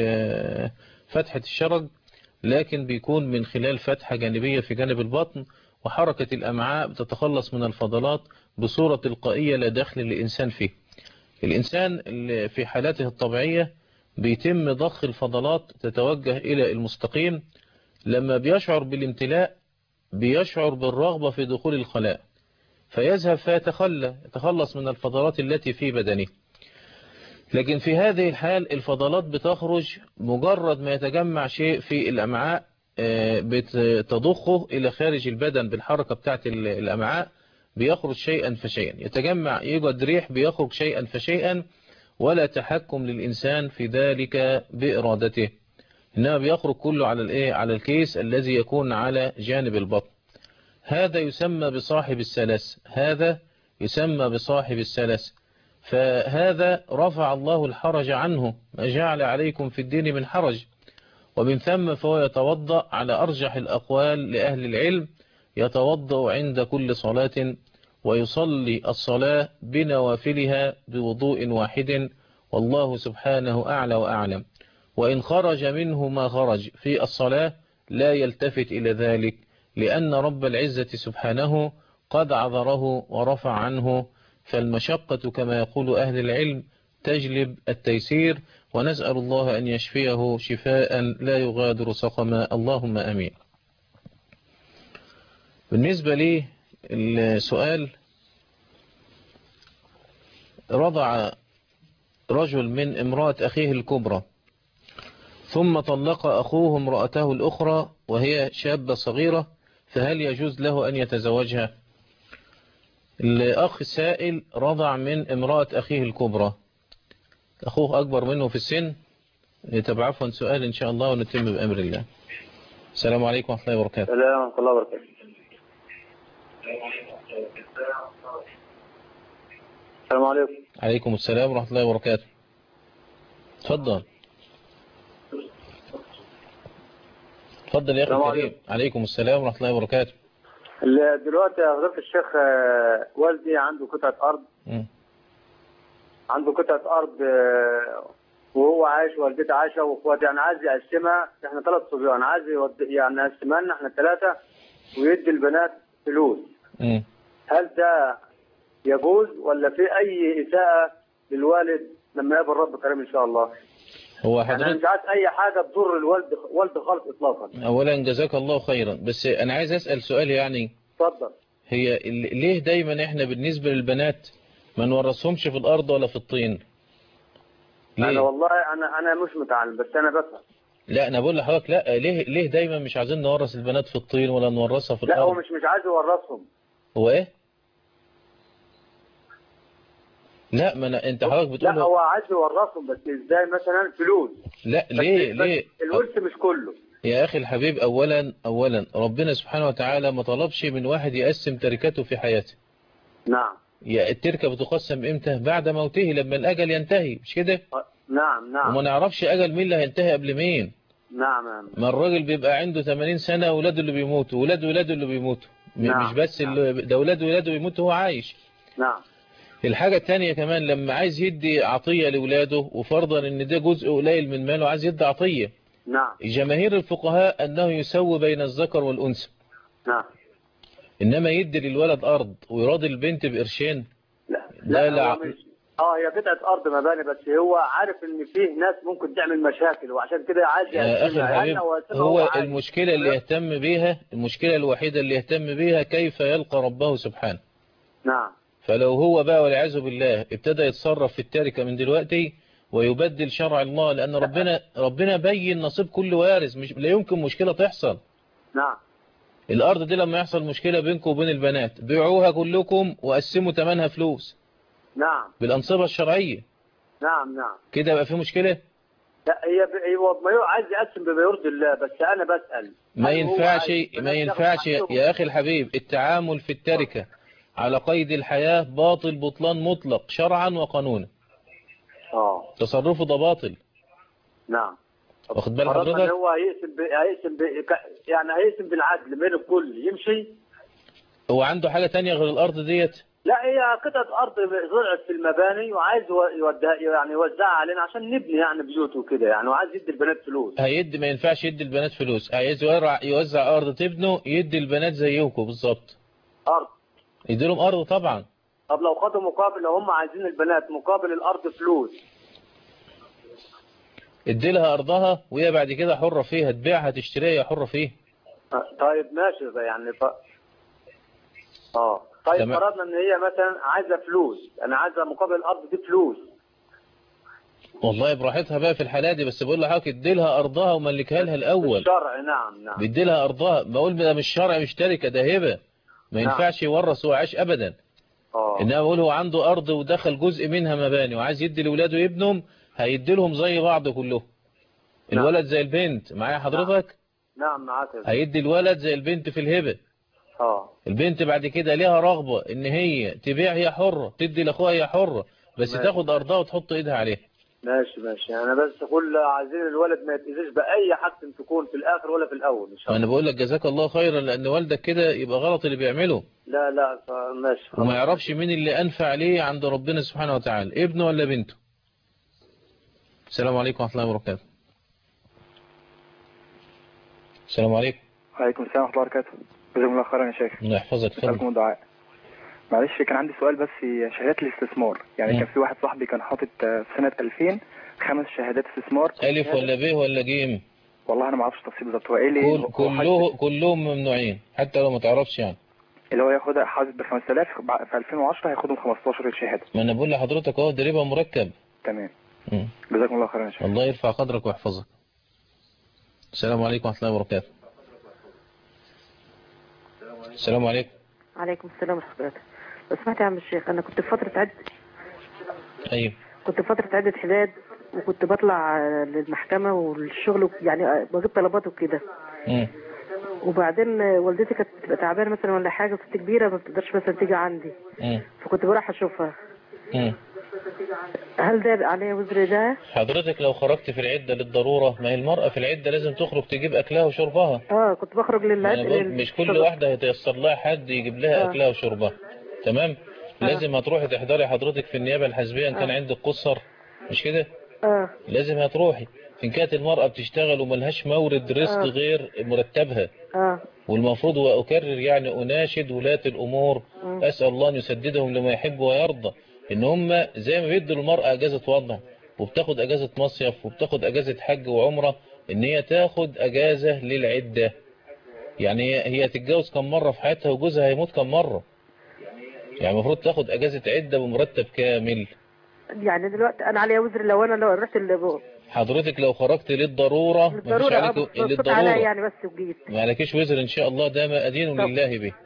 فتحة الشرج لكن بيكون من خلال فتحة جانبية في جانب البطن وحركة الامعاء بتتخلص من الفضلات بصورة تلقائية لا دخل للإنسان فيه الإنسان اللي في حالاته الطبيعية بيتم ضخ الفضلات تتوجه إلى المستقيم لما بيشعر بالامتلاء بيشعر بالرغبة في دخول الخلاء فيذهب فيتخلى يتخلص من الفضلات التي في بدنه لكن في هذه الحال الفضلات بتخرج مجرد ما يتجمع شيء في الأمعاء بتضخه إلى خارج البدن بالحركة بتاعت الأمعاء بيخرج شيئا فشيئا يتجمع يوجد ريح بيخرج شيئا فشيئا ولا تحكم للإنسان في ذلك بإرادته إنما بيخرج كله على الإيه على الكيس الذي يكون على جانب البطن هذا يسمى بصاحب السلس هذا يسمى بصاحب السلس فهذا رفع الله الحرج عنه ما جعل عليكم في الدين من حرج ومن ثم فهو يتوضأ على أرجح الأقوال لأهل العلم يتوضأ عند كل صلاة ويصلي الصلاة بنوافلها بوضوء واحد والله سبحانه أعلى وأعلم وإن خرج منه ما خرج في الصلاة لا يلتفت إلى ذلك لأن رب العزة سبحانه قد عذره ورفع عنه فالمشقة كما يقول أهل العلم تجلب التيسير ونسأل الله أن يشفيه شفاء لا يغادر سقما اللهم أمين بالنسبة لي السؤال رضع رجل من امرأة أخيه الكبرى ثم طلق أخوه امرأته الأخرى وهي شابة صغيرة فهل يجوز له أن يتزوجها الأخ السائل رضع من امرأة أخيه الكبرى أخوه أكبر منه في السن طب عفوا سؤال إن شاء الله ونتم بأمر الله السلام عليكم ورحمة الله وبركاته السلام ورحمة الله وبركاته السلام عليكم عليكم السلام ورحمة الله وبركاته تفضل تفضل يا أخي السلام الكريم عليكم السلام ورحمة الله وبركاته ال- دلوقتي يا فضيلة الشيخ آه، والدي عنده قطعة أرض مم. عنده قطعة أرض آه، وهو عايش والدتي عايشة واخواتي يعني عايز يقسمها احنا ثلاث صبيان عايز يود- يعني يقسمها لنا احنا الثلاثة ويدي البنات فلوس مم. هل ده يجوز ولا في أي إساءة للوالد لما يقابل رب كريم إن شاء الله؟ هو يعني أنا حضرتك مش عايز أي حاجة تضر الوالد والد خالص إطلاقا أولا جزاك الله خيرا بس أنا عايز أسأل سؤال يعني اتفضل هي ال- ليه دايما إحنا بالنسبة للبنات ما نورثهمش في الأرض ولا في الطين أنا ليه؟ والله أنا أنا مش متعلم بس أنا بفهم لا أنا بقول لحضرتك لا ليه ليه دايما مش عايزين نورث البنات في الطين ولا نورثها في لا هو الأرض مش مش عايز يورثهم هو إيه؟ لا ما أنا أنت حضرتك لا بتقول هو عايز يورثهم بس ازاي مثلا فلوس لا بس- ليه بس ليه الورث مش كله يا أخي الحبيب أولا أولا ربنا سبحانه وتعالى ما طلبش من واحد يقسم تركته في حياته نعم يا التركة بتقسم إمتى بعد موته لما الأجل ينتهي مش كده نعم نعم وما نعرفش أجل مين اللي هينتهي قبل مين نعم نعم ما الراجل بيبقى عنده 80 سنة ولاده اللي بيموتوا ولاد ولاده اللي بيموتوا م- نعم، مش بس اللي ده ولاد ولاده بيموتوا هو عايش نعم الحاجة التانية كمان لما عايز يدي عطية لولاده وفرضا ان ده جزء قليل من ماله عايز يدي عطية نعم جماهير الفقهاء انه يسوي بين الذكر والانثى نعم انما يدي للولد ارض ويراضي البنت بقرشين لا لا لا لا هو مش اه هي قطعة أرض مباني بس هو عارف إن فيه ناس ممكن تعمل مشاكل وعشان كده عايز يا اخي يقسمها. الحبيب يعني هو يقسمها هو عايز. المشكلة اللي يهتم بيها المشكلة الوحيدة اللي يهتم بيها كيف يلقى ربه سبحانه نعم فلو هو بقى والعياذ بالله ابتدى يتصرف في التركة من دلوقتي ويبدل شرع الله لأن ربنا ربنا بين نصيب كل وارث مش لا يمكن مشكلة تحصل نعم الأرض دي لما يحصل مشكلة بينكم وبين البنات بيعوها كلكم وقسموا ثمنها فلوس نعم بالأنصبة الشرعية نعم نعم كده يبقى في مشكلة لا هي ب... هو ما يو- عايز يقسم بما يرضي الله بس أنا بسأل ما هل هو ينفعش عايز ما البنات ينفعش ياخدوا حقهم؟ يا أخي الحبيب التعامل في التركة على قيد الحياة باطل بطلان مطلق شرعا وقانونا اه تصرفه ده باطل نعم واخد بال فرضنا حضرتك ان هو هيقسم ب... هيقسم ب... ك- يعني هيقسم بالعدل بين الكل يمشي هو عنده حاجة تانية غير الأرض ديت لا هي قطعة أرض زرعت في المباني وعايز يو- يوديها يعني يوزعها علينا عشان نبني يعني بيوت وكده يعني وعايز يدي البنات فلوس هيدي ما ينفعش يدي البنات فلوس عايز يوزع يوزع أرض تبنوا يدي البنات زيكم بالظبط أرض يدي لهم أرض طبعا طب لو خدوا مقابل لو هم عايزين البنات مقابل الأرض فلوس ادي لها أرضها وهي بعد كده حرة فيها تبيعها تشتريها هي حرة فيها آه، طيب ماشي ده يعني ف... اه طيب تمام. فرضنا ان هي مثلا عايزه فلوس انا عايزه مقابل الارض دي فلوس والله براحتها بقى في الحالة دي بس بقول لحضرتك ادي لها أرضها وملكها لها الأول الشرع نعم نعم بيدي لها أرضها بقول ده مش شرع مش تركة ده هبة ما نعم. ينفعش يورث وعاش أبدا اه اه انما بقول هو عنده ارض ودخل جزء منها مباني وعايز يدي لاولاده يبنهم هيدي لهم زي بعض كلهم الولد زي البنت معايا حضرتك نعم معاك يا هيدي الولد زي البنت في الهبه اه البنت بعد كده ليها رغبه ان هي تبيع هي حره تدي لاخوها هي حره بس ماشي. تاخد ارضها وتحط ايدها عليها ماشي ماشي انا بس كل عايزين الولد ما يتأذيش باي حاجه تكون في الاخر ولا في الاول ان شاء انا الله بقول لك جزاك الله خيرا لان والدك كده يبقى غلط اللي بيعمله لا لا ف- ماشي وما يعرفش مين اللي انفع ليه عند ربنا سبحانه وتعالى ابنه ولا بنته السلام عليكم ورحمه الله وبركاته السلام عليكم وعليكم السلام ورحمة الله وبركاته جزاكم الله خيرا يا شيخ الله يحفظك أسألكم اتفضل الدعاء معلش كان عندي سؤال بس شهادات الاستثمار يعني مم. كان في واحد صاحبي كان حاطط في سنة 2000 خمس شهادات استثمار الف ولا ب ولا جيم والله انا ما اعرفش التفصيل بالظبط هو ايه لي كل كله كلهم ممنوعين حتى لو ما تعرفش يعني اللي هو ياخدها حاسب ب 5000 بع- في 2010 هياخدهم 15 شهادة ما انا بقول لحضرتك اهو ده ربا مركب تمام مم. جزاكم الله خيرا يا شيخ الله يرفع قدرك ويحفظك السلام عليكم ورحمه الله وبركاته السلام عليكم عليكم السلام ورحمة الله وبركاته لو سمحت يا عم الشيخ أنا كنت في فترة عد ايوه كنت في فترة عدة حداد وكنت بطلع آه، للمحكمة والشغل وك- يعني آه، بجيب طلبات وكده مم. وبعدين آه، والدتي كانت بتبقى تعبانة مثلا ولا حاجة ست كبيرة ما بتقدرش مثلا تيجي عندي مم. فكنت بروح أشوفها مم. هل ده عليا وزر ده؟ حضرتك لو خرجت في العدة للضرورة ما هي المرأة في العدة لازم تخرج تجيب أكلها وشربها اه كنت بخرج للعد أنا بقول مش كل واحدة هيتيسر لها حد يجيب لها آه. أكلها وشربها تمام لازم هتروحي تحضري حضرتك في النيابة الحزبية إن كان عندك قصر مش كده اه لازم هتروحي إن كانت المرأة بتشتغل وملهاش مورد رزق آه. غير مرتبها اه والمفروض وأكرر يعني أناشد ولاة الأمور مم. أسأل الله أن يسددهم لما يحب ويرضى إن هم زي ما بيدوا المرأة أجازة وضع وبتاخد أجازة مصيف وبتاخد أجازة حج وعمرة إن هي تاخد أجازة للعدة يعني هي هي تتجوز كم مرة في حياتها وجوزها هيموت كم مرة يعني المفروض تاخد أجازة عدة بمرتب كامل يعني دلوقتي أنا عليا وزر لو أنا لو رحت اللي حضرتك لو خرجت للضرورة مفيش ضرورة عليك اه بصوت للضرورة عليا يعني بس وجيت ما عليكيش وزر إن شاء الله ده ما أدين لله به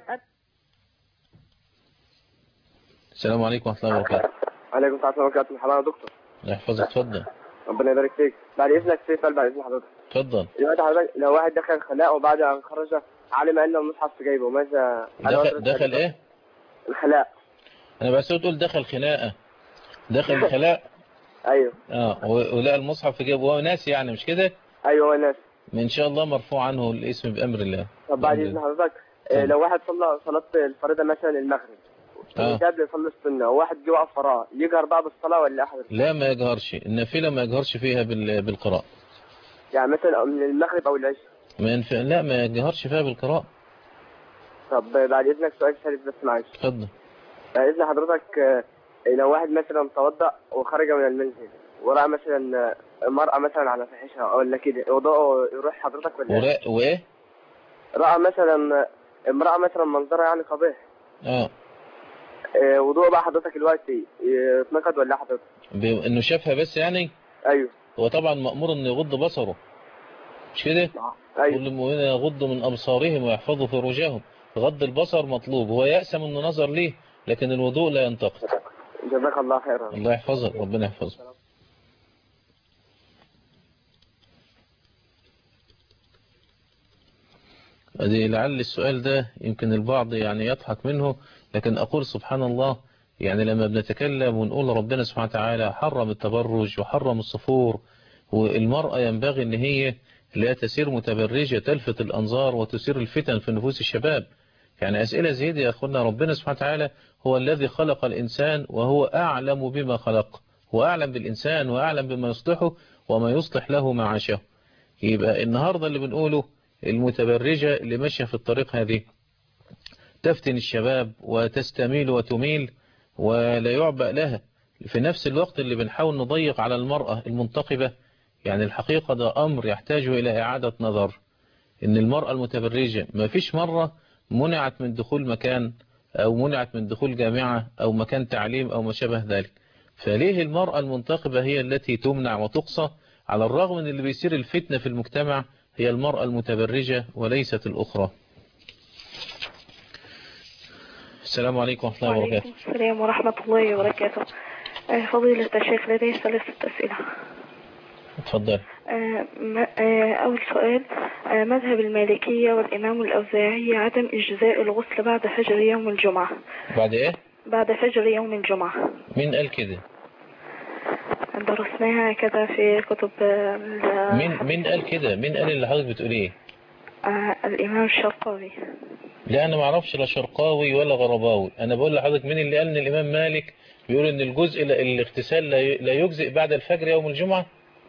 السلام عليكم ورحمة الله وبركاته عليكم السلام ورحمة الله وبركاته مرحبا يا دكتور الله يحفظك اتفضل ربنا يبارك فيك بعد إذنك في سؤال بعد إذن حضرتك اتفضل دلوقتي حضرتك لو واحد دخل خلاء وبعد أن خرج علم أن المصحف في جيبه ماذا دخل, دخل ايه الخلاء انا بس تقول دخل خناقه دخل الخلاء أيوه اه و- ولقى المصحف في جيبه وهو ناسي يعني مش كده أيوه هو الناس ان شاء الله مرفوع عنه الاسم بامر الله طب بعد إذن حضرتك آه، لو واحد صلى صلاة الفريضة مثلا المغرب اه وجاب يصلي السنة وواحد جه وقف وراه يجهر بعد الصلاة ولا أحد لا ما يجهرش النافله ما يجهرش فيها بال- بالقراءه يعني مثلا من المغرب أو العشاء ما ينفع لا ما يجهرش فيها بالقراءه طب بعد إذنك سؤال ثالث بس معلش اتفضل بعد إذن حضرتك آه، لو واحد مثلا توضأ وخرج من المنزل ورأى مثلا آه، مرأة مثلا على فاحشة ولا كده وضوءه يروح حضرتك ولا إيه؟ وراء وايه رأى مثلا آه، امرأة مثلا منظرها يعني قبيح اه آه، وضوء بقى حضرتك دلوقتي آه، اتنقد ولا إيه حضرتك ب- انه شافها بس يعني ايوه هو طبعا مأمور انه يغض بصره مش كده ايوه كل المؤمنين يغضوا من ابصارهم ويحفظوا فروجهم غض البصر مطلوب هو يأسم انه نظر ليه لكن الوضوء لا ينتقد جزاك الله خيرا الله يحفظك ربنا يحفظك أدي لعل السؤال ده يمكن البعض يعني يضحك منه لكن أقول سبحان الله يعني لما بنتكلم ونقول ربنا سبحانه وتعالى حرم التبرج وحرم الصفور والمرأة ينبغي ان هي لا تسير متبرجة تلفت الأنظار وتثير الفتن في نفوس الشباب يعني أسئلة زي دي يا أخوانا ربنا سبحانه وتعالى هو الذي خلق الإنسان وهو أعلم بما خلق هو أعلم بالإنسان وأعلم بما يصلحه وما يصلح له معاشه يبقى النهاردة اللي بنقوله المتبرجة اللي ماشية في الطريق هذه تفتن الشباب وتستميل وتميل ولا يعبأ لها في نفس الوقت اللي بنحاول نضيق على المرأة المنتقبة يعني الحقيقة ده أمر يحتاج إلى إعادة نظر إن المرأة المتبرجة ما فيش مرة منعت من دخول مكان أو منعت من دخول جامعة أو مكان تعليم أو ما شابه ذلك فليه المرأة المنتقبة هي التي تمنع وتقصى على الرغم من اللي بيصير الفتنة في المجتمع هي المرأة المتبرجة وليست الأخرى السلام عليكم ورحمة الله وعليكم وبركاته السلام ورحمة الله وبركاته آه، فضيلة الشيخ لدي ثلاثة أسئلة اتفضل آه، م- آه، أول سؤال آه، مذهب المالكية والإمام الأوزاعي عدم إجزاء الغسل بعد فجر يوم الجمعة بعد ايه بعد فجر يوم الجمعة مين قال كده درسناها كده في كتب آه، ال- مين مين قال كده مين قال اللي حضرتك بتقول ايه آه، الإمام الشرقاوي لا انا ما اعرفش لا شرقاوي ولا غرباوي انا بقول لحضرتك مين اللي قال ان الامام مالك بيقول ان الجزء ال- الاغتسال لا ي- لا يجزئ بعد الفجر يوم الجمعة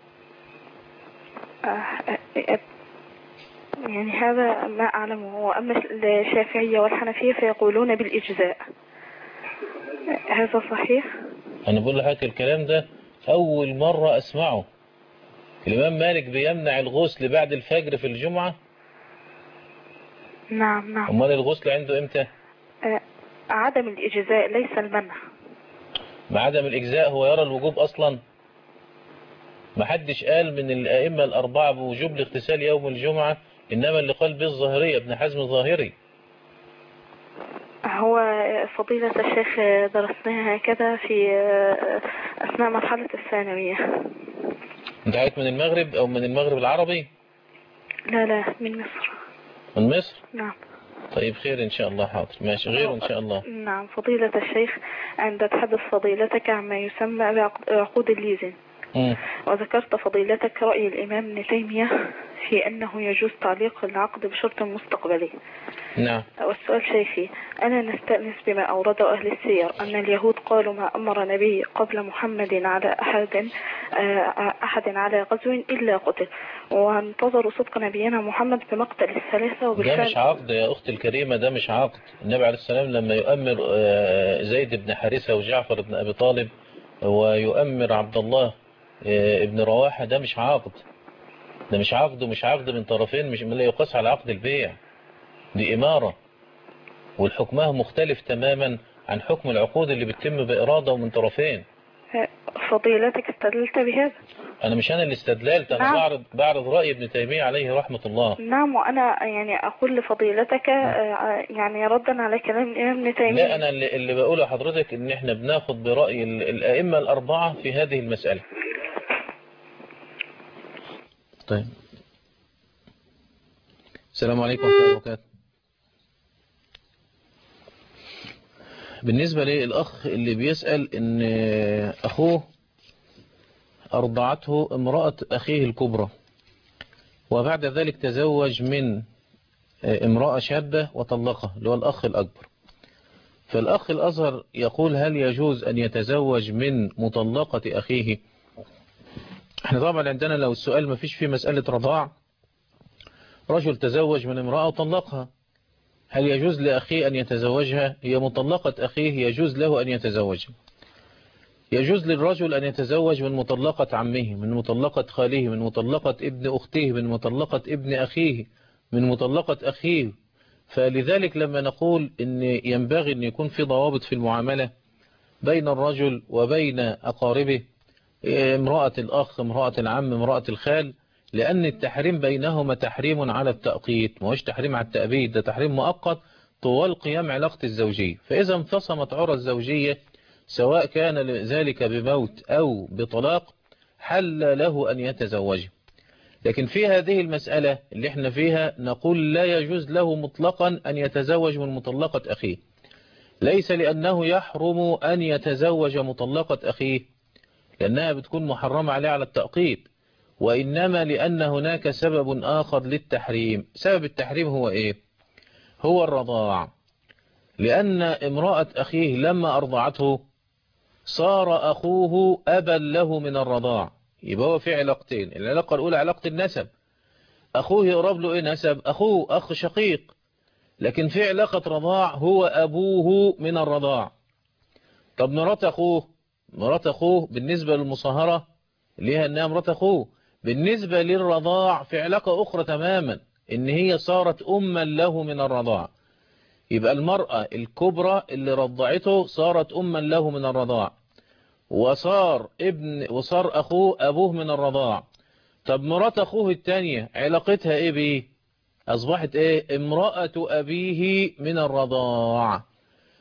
آه، آه، آه، يعني هذا ما أعلمه وأما الشافعية والحنفية فيقولون بالإجزاء آه، هذا صحيح؟ انا بقول لحضرتك الكلام ده اول مرة اسمعه الامام مالك بيمنع الغسل بعد الفجر في الجمعة نعم نعم امال الغسل عنده امتى آه، عدم الإجزاء ليس المنع مع عدم الإجزاء هو يرى الوجوب أصلا ما حدش قال من الأئمة الأربعة بوجوب الاغتسال يوم الجمعة إنما اللي قال به الظاهرية ابن حزم الظاهري هو فضيلة الشيخ درسناها هكذا في أثناء مرحلة الثانوية أنت عارف من المغرب أو من المغرب العربي لا لا من مصر من مصر نعم طيب خير إن شاء الله حاضر ماشي غيره إن شاء الله نعم فضيلة الشيخ عند تحدث فضيلتك عما يسمى بعقد- عقود الليزن مم. وذكرت فضيلتك رأي الإمام ابن تيمية في أنه يجوز تعليق العقد بشرط مستقبلي نعم والسؤال شيخي أنا نستأنس بما أورده أهل السير أن اليهود قالوا ما أمر نبي قبل محمد على أحد آه، أحد على غزو إلا قتل وانتظروا صدق نبينا محمد بمقتل الثلاثة ده مش وبالفعل عقد يا أختي الكريمة ده مش عقد النبي عليه السلام لما يؤمر آه، زيد بن حارثة وجعفر بن أبي طالب ويؤمر عبد الله آه، ابن رواحة ده مش عقد ده مش عقد ومش عقد من طرفين مش لا يقاس على عقد البيع دي إمارة والحكمها مختلف تماما عن حكم العقود اللي بتتم بإرادة ومن طرفين آه، فضيلتك استدلت بهذا أنا مش أنا اللي استدللت أنا نعم. بعرض بعرض رأي ابن تيمية عليه رحمة الله نعم وأنا يعني أقول لفضيلتك آه، يعني ردا على كلام الإمام ابن تيمية لا أنا اللي, اللي بقوله لحضرتك إن إحنا بناخد برأي ال- الأئمة الأربعة في هذه المسألة طيب السلام عليكم ورحمة الله وبركاته بالنسبة للأخ اللي بيسأل إن أخوه أرضعته امرأة أخيه الكبرى وبعد ذلك تزوج من امرأة شابة وطلقها اللي هو الأخ الأكبر فالأخ الأصغر يقول هل يجوز أن يتزوج من مطلقة أخيه احنا طبعا عندنا لو السؤال ما فيش فيه مسألة رضاع رجل تزوج من امرأة وطلقها هل يجوز لأخيه أن يتزوجها هي مطلقة أخيه يجوز له أن يتزوجها يجوز للرجل أن يتزوج من مطلقة عمه من مطلقة خاله من مطلقة ابن أخته من مطلقة ابن أخيه من مطلقة أخيه فلذلك لما نقول أن ينبغي أن يكون في ضوابط في المعاملة بين الرجل وبين أقاربه امرأة الأخ امرأة العم امرأة الخال لأن التحريم بينهما تحريم على التأقيت ما هوش تحريم على التأبيد ده تحريم مؤقت طوال قيام علاقة الزوجية فإذا انفصمت عرى الزوجية سواء كان ذلك بموت أو بطلاق حل له أن يتزوج لكن في هذه المسألة اللي احنا فيها نقول لا يجوز له مطلقا أن يتزوج من مطلقة أخيه ليس لأنه يحرم أن يتزوج مطلقة أخيه لأنها بتكون محرمة عليه على التأقيد وإنما لأن هناك سبب آخر للتحريم سبب التحريم هو إيه هو الرضاع لأن امرأة أخيه لما أرضعته صار أخوه أبا له من الرضاع يبقى هو في علاقتين العلاقة الأولى علاقة النسب أخوه يقرب له إيه نسب أخوه أخ شقيق لكن في علاقة رضاع هو أبوه من الرضاع طب مرات أخوه مرات أخوه بالنسبة للمصاهرة ليها أنها مرات أخوه بالنسبة للرضاع في علاقة أخرى تماما إن هي صارت أما له من الرضاع يبقى المرأة الكبرى اللي رضعته صارت أما له من الرضاع وصار ابن وصار أخوه أبوه من الرضاع طب مرات أخوه التانية علاقتها إيه بيه أصبحت إيه امرأة أبيه من الرضاع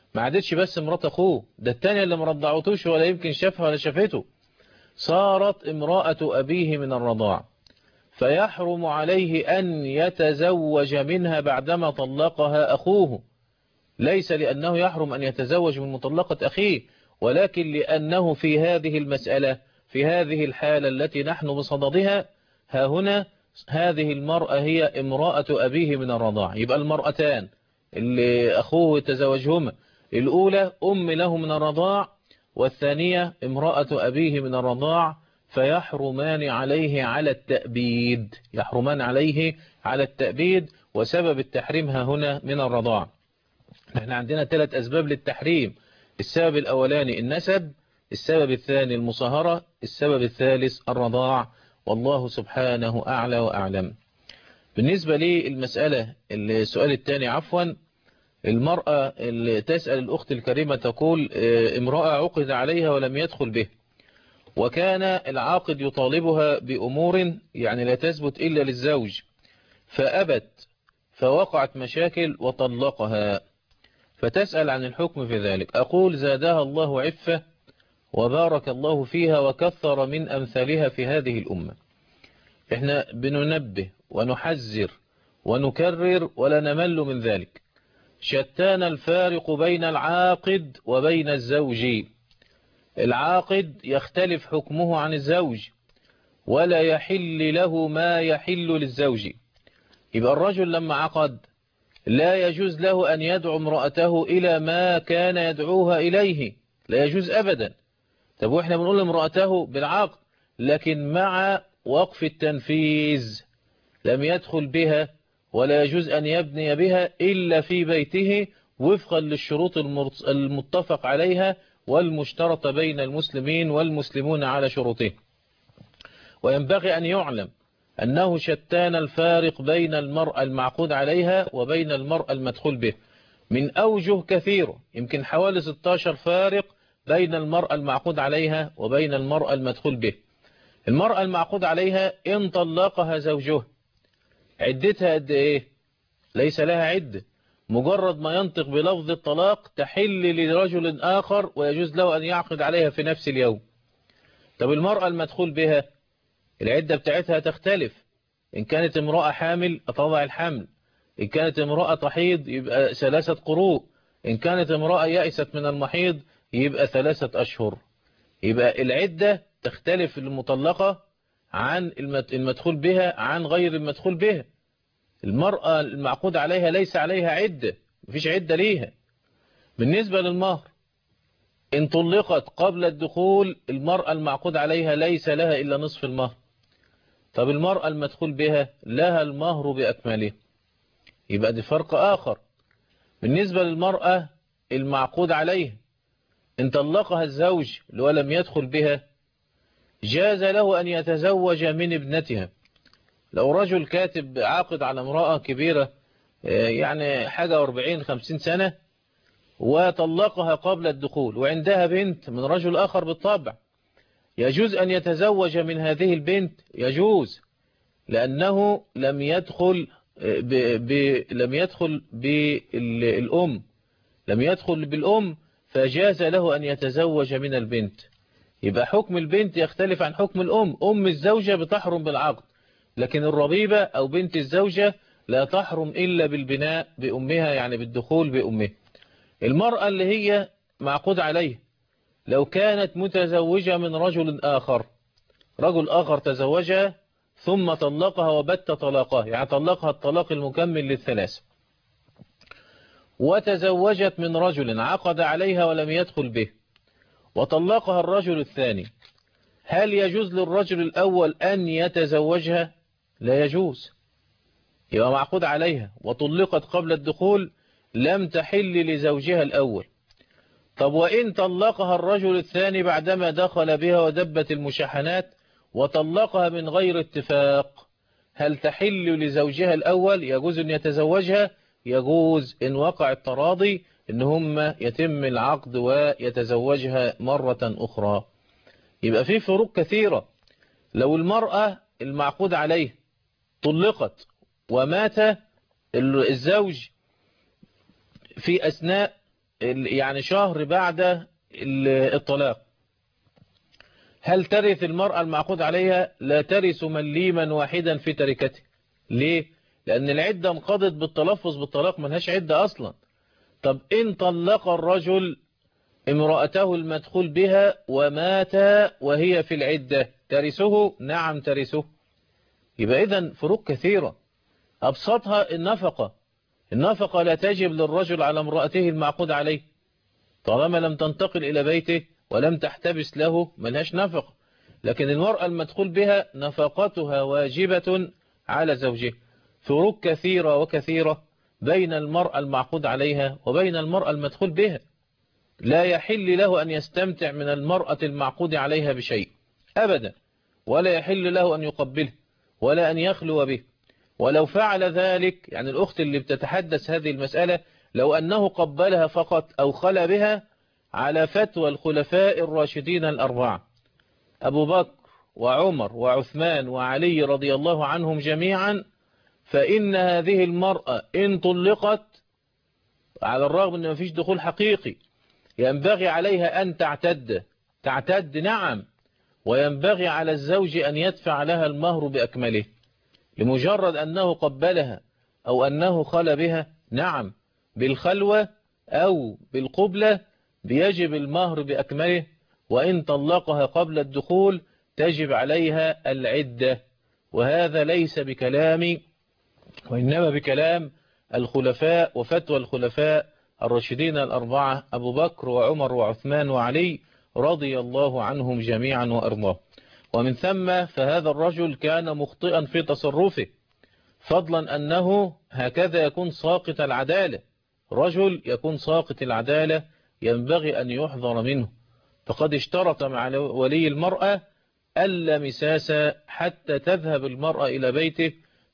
ما عادتش بس مرات أخوه ده التانية اللي مرضعتوش ولا يمكن شافها ولا شافته صارت امرأة أبيه من الرضاع فيحرم عليه أن يتزوج منها بعدما طلقها أخوه ليس لأنه يحرم أن يتزوج من مطلقة أخيه ولكن لأنه في هذه المسألة في هذه الحالة التي نحن بصددها ها هنا هذه المرأة هي امرأة أبيه من الرضاع يبقى المرأتان اللي أخوه تزوجهما الأولى أم له من الرضاع والثانية امرأة أبيه من الرضاع فيحرمان عليه على التأبيد يحرمان عليه على التأبيد وسبب التحريم ها هنا من الرضاع احنا عندنا ثلاث أسباب للتحريم السبب الأولاني النسب السبب الثاني المصاهرة السبب الثالث الرضاع والله سبحانه أعلى وأعلم بالنسبة للمسألة السؤال الثاني عفوا المرأة اللي تسأل الأخت الكريمة تقول امرأة عقد عليها ولم يدخل به وكان العاقد يطالبها بأمور يعني لا تثبت إلا للزوج فأبت فوقعت مشاكل وطلقها فتسأل عن الحكم في ذلك أقول زادها الله عفة وبارك الله فيها وكثر من أمثالها في هذه الأمة احنا بننبه ونحذر ونكرر ولا نمل من ذلك شتان الفارق بين العاقد وبين الزوج العاقد يختلف حكمه عن الزوج ولا يحل له ما يحل للزوج يبقى الرجل لما عقد لا يجوز له أن يدعو امرأته إلى ما كان يدعوها إليه لا يجوز أبدا طب وإحنا بنقول امرأته بالعقد لكن مع وقف التنفيذ لم يدخل بها ولا يجوز أن يبني بها إلا في بيته وفقا للشروط المتفق عليها والمشترطة بين المسلمين والمسلمون على شروطه وينبغي أن يعلم أنه شتان الفارق بين المرأة المعقود عليها وبين المرأة المدخول به من أوجه كثيرة يمكن حوالي 16 فارق بين المرأة المعقود عليها وبين المرأة المدخول به المرأة المعقود عليها إن طلقها زوجها عدتها قد إيه ليس لها عدة مجرد ما ينطق بلفظ الطلاق تحل لرجل آخر ويجوز له أن يعقد عليها في نفس اليوم طب المرأة المدخول بها العدة بتاعتها تختلف إن كانت امرأة حامل أتضع الحمل إن كانت امرأة تحيض يبقى ثلاثة قروء إن كانت امرأة يأست من المحيض يبقى ثلاثة أشهر يبقى العدة تختلف المطلقة عن المدخول بها عن غير المدخول بها المرأة المعقود عليها ليس عليها عدة مفيش عدة ليها بالنسبة للمهر إن طلقت قبل الدخول المرأة المعقود عليها ليس لها إلا نصف المهر طب المرأة المدخول بها لها المهر بأكمله يبقى دي فرق آخر بالنسبة للمرأة المعقود عليها إن طلقها الزوج ولم يدخل بها جاز له أن يتزوج من ابنتها لو رجل كاتب عاقد على امرأة كبيرة يعني حاجة 40-50 سنة وطلقها قبل الدخول وعندها بنت من رجل آخر بالطبع يجوز أن يتزوج من هذه البنت يجوز لأنه لم يدخل ب... ب... لم يدخل بالأم لم يدخل بالأم فجاز له أن يتزوج من البنت يبقى حكم البنت يختلف عن حكم الأم أم الزوجة بتحرم بالعقد لكن الربيبة أو بنت الزوجة لا تحرم إلا بالبناء بأمها يعني بالدخول بأمها المرأة اللي هي معقود عليها لو كانت متزوجة من رجل آخر رجل آخر تزوجها ثم طلقها وبت طلاقها يعني طلقها الطلاق المكمل للثلاث وتزوجت من رجل عقد عليها ولم يدخل به وطلقها الرجل الثاني هل يجوز للرجل الأول أن يتزوجها لا يجوز يبقى معقود عليها وطلقت قبل الدخول لم تحل لزوجها الأول طب وإن طلقها الرجل الثاني بعدما دخل بها ودبت المشاحنات وطلقها من غير اتفاق هل تحل لزوجها الأول يجوز أن يتزوجها يجوز إن وقع التراضي إن هم يتم العقد ويتزوجها مرة أخرى يبقى في فروق كثيرة لو المرأة المعقود عليه طلقت ومات الزوج في أثناء ال- يعني شهر بعد ال- الطلاق هل ترث المرأة المعقود عليها لا ترث مليما واحدا في تركته ليه لأن العدة انقضت بالتلفظ بالطلاق ملهاش عدة أصلا طب إن طلق الرجل امرأته المدخول بها ومات وهي في العدة ترثه نعم ترثه يبقى إذن فروق كثيرة أبسطها النفقة النفقة لا تجب للرجل على امرأته المعقود عليه طالما لم تنتقل إلى بيته ولم تحتبس له ملهاش نفقة لكن المرأة المدخول بها نفقتها واجبة على زوجها فروق كثيرة وكثيرة بين المرأة المعقود عليها وبين المرأة المدخول بها لا يحل له أن يستمتع من المرأة المعقود عليها بشيء أبدا ولا يحل له أن يقبله ولا أن يخلو به ولو فعل ذلك يعني الأخت اللي بتتحدث هذه المسألة لو أنه قبلها فقط أو خلى بها على فتوى الخلفاء الراشدين الأربعة أبو بكر وعمر وعثمان وعلي رضي الله عنهم جميعا فإن هذه المرأة إن طلقت على الرغم أن مفيش دخول حقيقي ينبغي عليها أن تعتد تعتد نعم وينبغي على الزوج أن يدفع لها المهر بأكمله لمجرد أنه قبلها أو أنه خل بها نعم بالخلوة أو بالقبلة بيجب المهر بأكمله وإن طلقها قبل الدخول تجب عليها العدة وهذا ليس بكلامي وإنما بكلام الخلفاء وفتوى الخلفاء الراشدين الأربعة أبو بكر وعمر وعثمان وعلي رضي الله عنهم جميعا وأرضاه ومن ثم فهذا الرجل كان مخطئا في تصرفه فضلا أنه هكذا يكون ساقط العدالة رجل يكون ساقط العدالة ينبغي أن يحذر منه فقد اشترط مع ولي المرأة ألا مساس حتى تذهب المرأة إلى بيته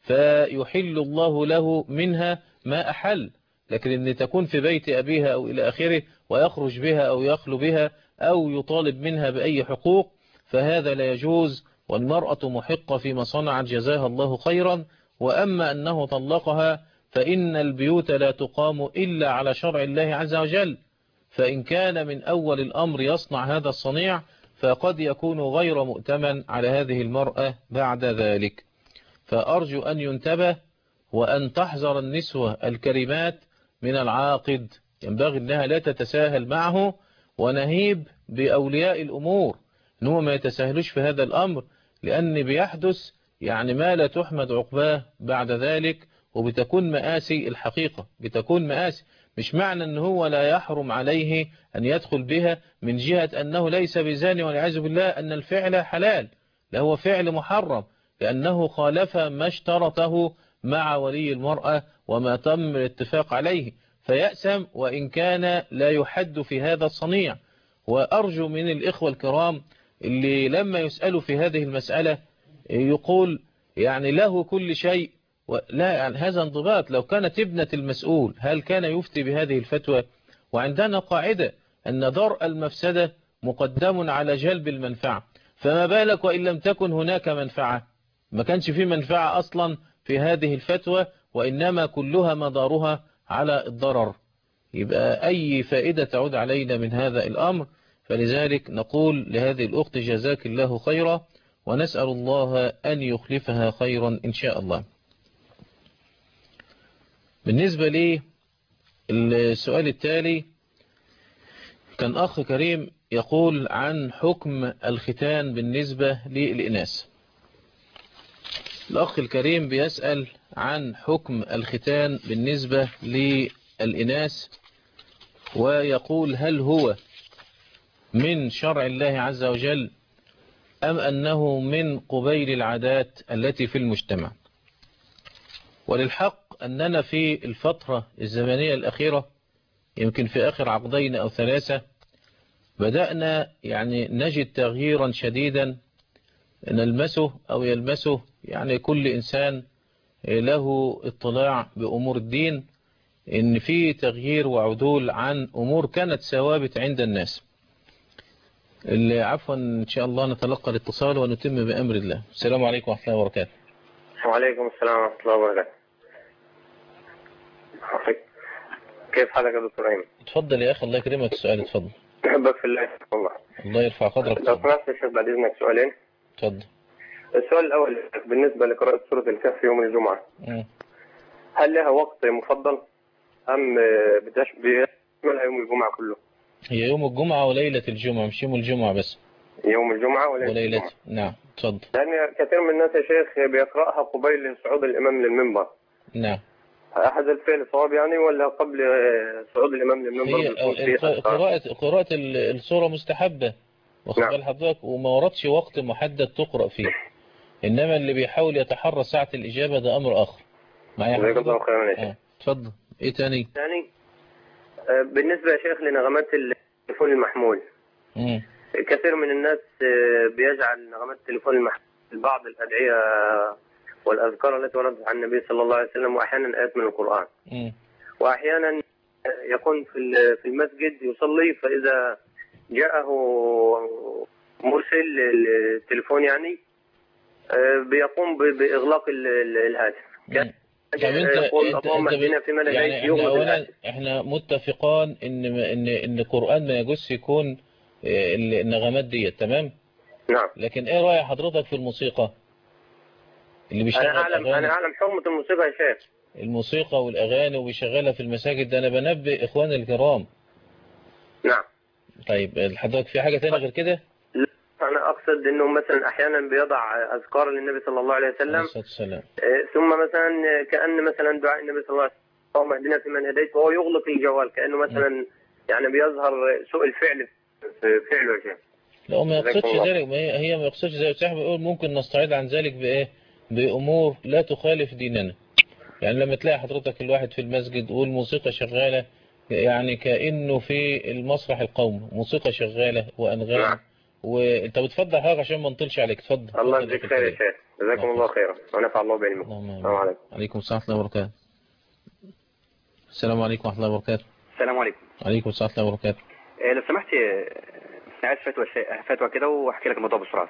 فيحل الله له منها ما أحل لكن أن تكون في بيت أبيها أو إلى آخره ويخرج بها أو يخلو بها أو يطالب منها بأي حقوق فهذا لا يجوز والمرأة محقة فيما صنعت جزاها الله خيرا وأما أنه طلقها فإن البيوت لا تقام إلا على شرع الله عز وجل فإن كان من أول الأمر يصنع هذا الصنيع فقد يكون غير مؤتمن على هذه المرأة بعد ذلك فأرجو أن ينتبه وأن تحذر النسوة الكريمات من العاقد ينبغي أنها لا تتساهل معه ونهيب بأولياء الأمور أنهم ما يتساهلوش في هذا الأمر لأن بيحدث يعني ما لا تحمد عقباه بعد ذلك وبتكون مآسي الحقيقة بتكون مآسي مش معنى أنه هو لا يحرم عليه أن يدخل بها من جهة أنه ليس بزاني والعياذ بالله أن الفعل حلال لا هو فعل محرم لأنه خالف ما اشترطه مع ولي المرأة وما تم الاتفاق عليه فيأسم وإن كان لا يحد في هذا الصنيع وأرجو من الإخوة الكرام اللي لما يسألوا في هذه المسألة يقول يعني له كل شيء لا يعني هذا انضباط لو كانت ابنة المسؤول هل كان يفتي بهذه الفتوى وعندنا قاعدة أن درء المفسدة مقدم على جلب المنفعة فما بالك وإن لم تكن هناك منفعة ما كانش في منفعة أصلا في هذه الفتوى وإنما كلها مدارها على الضرر يبقى أي فائدة تعود علينا من هذا الأمر فلذلك نقول لهذه الأخت جزاك الله خيرا ونسأل الله أن يخلفها خيرا إن شاء الله بالنسبة لي السؤال التالي كان أخ كريم يقول عن حكم الختان بالنسبة للإناث الأخ الكريم بيسأل عن حكم الختان بالنسبة للإناث ويقول هل هو من شرع الله عز وجل أم أنه من قبيل العادات التي في المجتمع وللحق أننا في الفترة الزمنية الأخيرة يمكن في آخر عقدين أو ثلاثة بدأنا يعني نجد تغييرا شديدا نلمسه أو يلمسه يعني كل إنسان له اطلاع بأمور الدين إن في تغيير وعدول عن أمور كانت ثوابت عند الناس اللي عفوا إن شاء الله نتلقى الاتصال ونتم بأمر الله السلام عليكم ورحمة الله وبركاته وعليكم السلام ورحمة الله وبركاته كيف حالك يا دكتور ايمن؟ اتفضل يا اخي الله يكرمك السؤال اتفضل بحبك في الله والله الله يرفع قدرك لو سمحت يا شيخ بعد اذنك سؤالين اتفضل السؤال الاول بالنسبه لقراءه سوره الكهف يوم الجمعه مم. هل لها وقت مفضل ام آه، بتش- بيشملها يوم الجمعه كله؟ هي يوم الجمعة وليلة الجمعة مش يوم الجمعة بس يوم الجمعه ولا وليلة نعم اتفضل لان كثير من الناس يا شيخ بيقراها قبيل صعود الامام للمنبر نعم هذا الفعل صواب يعني ولا قبل آه، صعود الامام للمنبر هي بيكون فيه الق- أذكار؟ قراءة قراءة ال- السورة مستحبة واخد بال حضرتك وما وردش وقت محدد تقرأ فيه إنما اللي بيحاول يتحرى ساعة الإجابة ده أمر آخر معايا جزاك الله حضرتك؟ خيرا يا شيخ آه. اتفضل إيه تاني؟ ثاني آه، بالنسبه يا شيخ لنغمات التليفون المحمول مم. كثير من الناس آه، بيجعل نغمات التليفون المحمول بعض الادعيه والاذكار التي وردت عن النبي صلى الله عليه وسلم واحيانا ايات من القران مم. واحيانا يكون في ال- في المسجد يصلي فاذا جاءه مرسل التليفون يعني آه، بيقوم ب- باغلاق ال- ال- الهاتف كان طب انت يقول انت, اللهم انت اهدنا فيمن يعني هديت احنا يغلق اولا الهاتف احنا متفقان ان ما- ان ان القران ما يجوز يكون آه، النغمات ديت تمام نعم لكن ايه راي حضرتك في الموسيقى اللي بيشغل انا اعلم أغاني؟ انا اعلم حرمه الموسيقى يا شيخ الموسيقى والاغاني وبيشغلها في المساجد ده انا بنبه اخواني الكرام نعم طيب حضرتك في حاجه تانية غير كده انا اقصد انه مثلا احيانا بيضع اذكار للنبي صلى الله عليه وسلم عليه الصلاه والسلام آه، ثم مثلا كان مثلا دعاء النبي صلى الله عليه وسلم اللهم اهدنا فيمن هديت وهو يغلق الجوال كانه مثلا يعني بيظهر سوء الفعل في فعله يا شيخ لا ما جزاكم يقصدش الله. ذلك ما هي هي ما يقصدش ذلك صاحب يقول ممكن نستعيد عن ذلك بايه بامور لا تخالف ديننا يعني لما تلاقي حضرتك الواحد في المسجد والموسيقى شغاله يعني كانه في المسرح القومي موسيقى شغاله وانغام وانت بتفضل حضرتك عشان ما نطلش عليك اتفضل الله اتفضل يا يجزيك خير يا شيخ جزاكم الله خيرا ونفع الله بعلمكم السلام عليكم عليكم السلام ورحمه الله وبركاته السلام عليكم ورحمه الله وبركاته السلام عليكم عليكم السلام ورحمه الله وبركاته آه، لو سمحت آه، انا عايز فتوى فتوى كده واحكي لك الموضوع بسرعه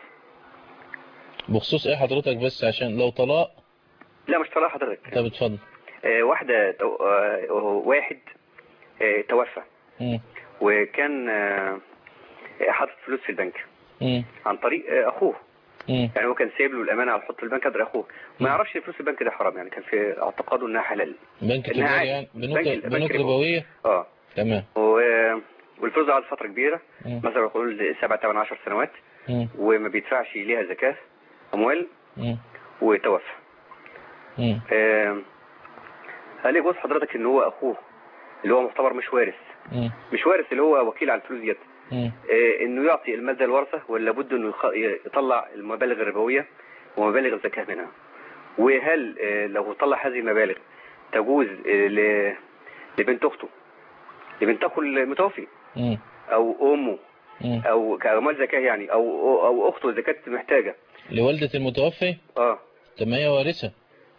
بخصوص ايه حضرتك بس عشان لو طلاق لا مش طلاق حضرتك طب اتفضل آه، واحده تو- آه، واحد آه، توفى مم. وكان آه، آه، حاطط فلوس في البنك مم. عن طريق آه، اخوه مم. يعني هو كان سايب له الامانه على حط في البنك قدر اخوه ما يعرفش فلوس البنك ده حرام يعني كان في اعتقاده انها حلال بنك إنها تجاري عادي. يعني بنوك بنك- بنوك بنك ربويه اه تمام و- والفلوس قعدت فتره كبيره مم. مثلا نقول سبع ثمان عشر سنوات مم. وما بيدفعش ليها زكاه اموال مم. وتوفى مم. آه، هل يجوز حضرتك ان هو اخوه اللي هو معتبر مش وارث مم. مش وارث اللي هو وكيل على الفلوس ديت مم. آه، انه يعطي المال ده الورثه ولا بد انه يخ- يطلع المبالغ الربويه ومبالغ الزكاه منها وهل آه، لو طلع هذه المبالغ تجوز آه، ل- لبنت اخته لبنت اخو المتوفي مم. او امه مم. او كاموال زكاه يعني او او اخته اذا كانت محتاجه لوالدة المتوفي اه طب ما هي وارثة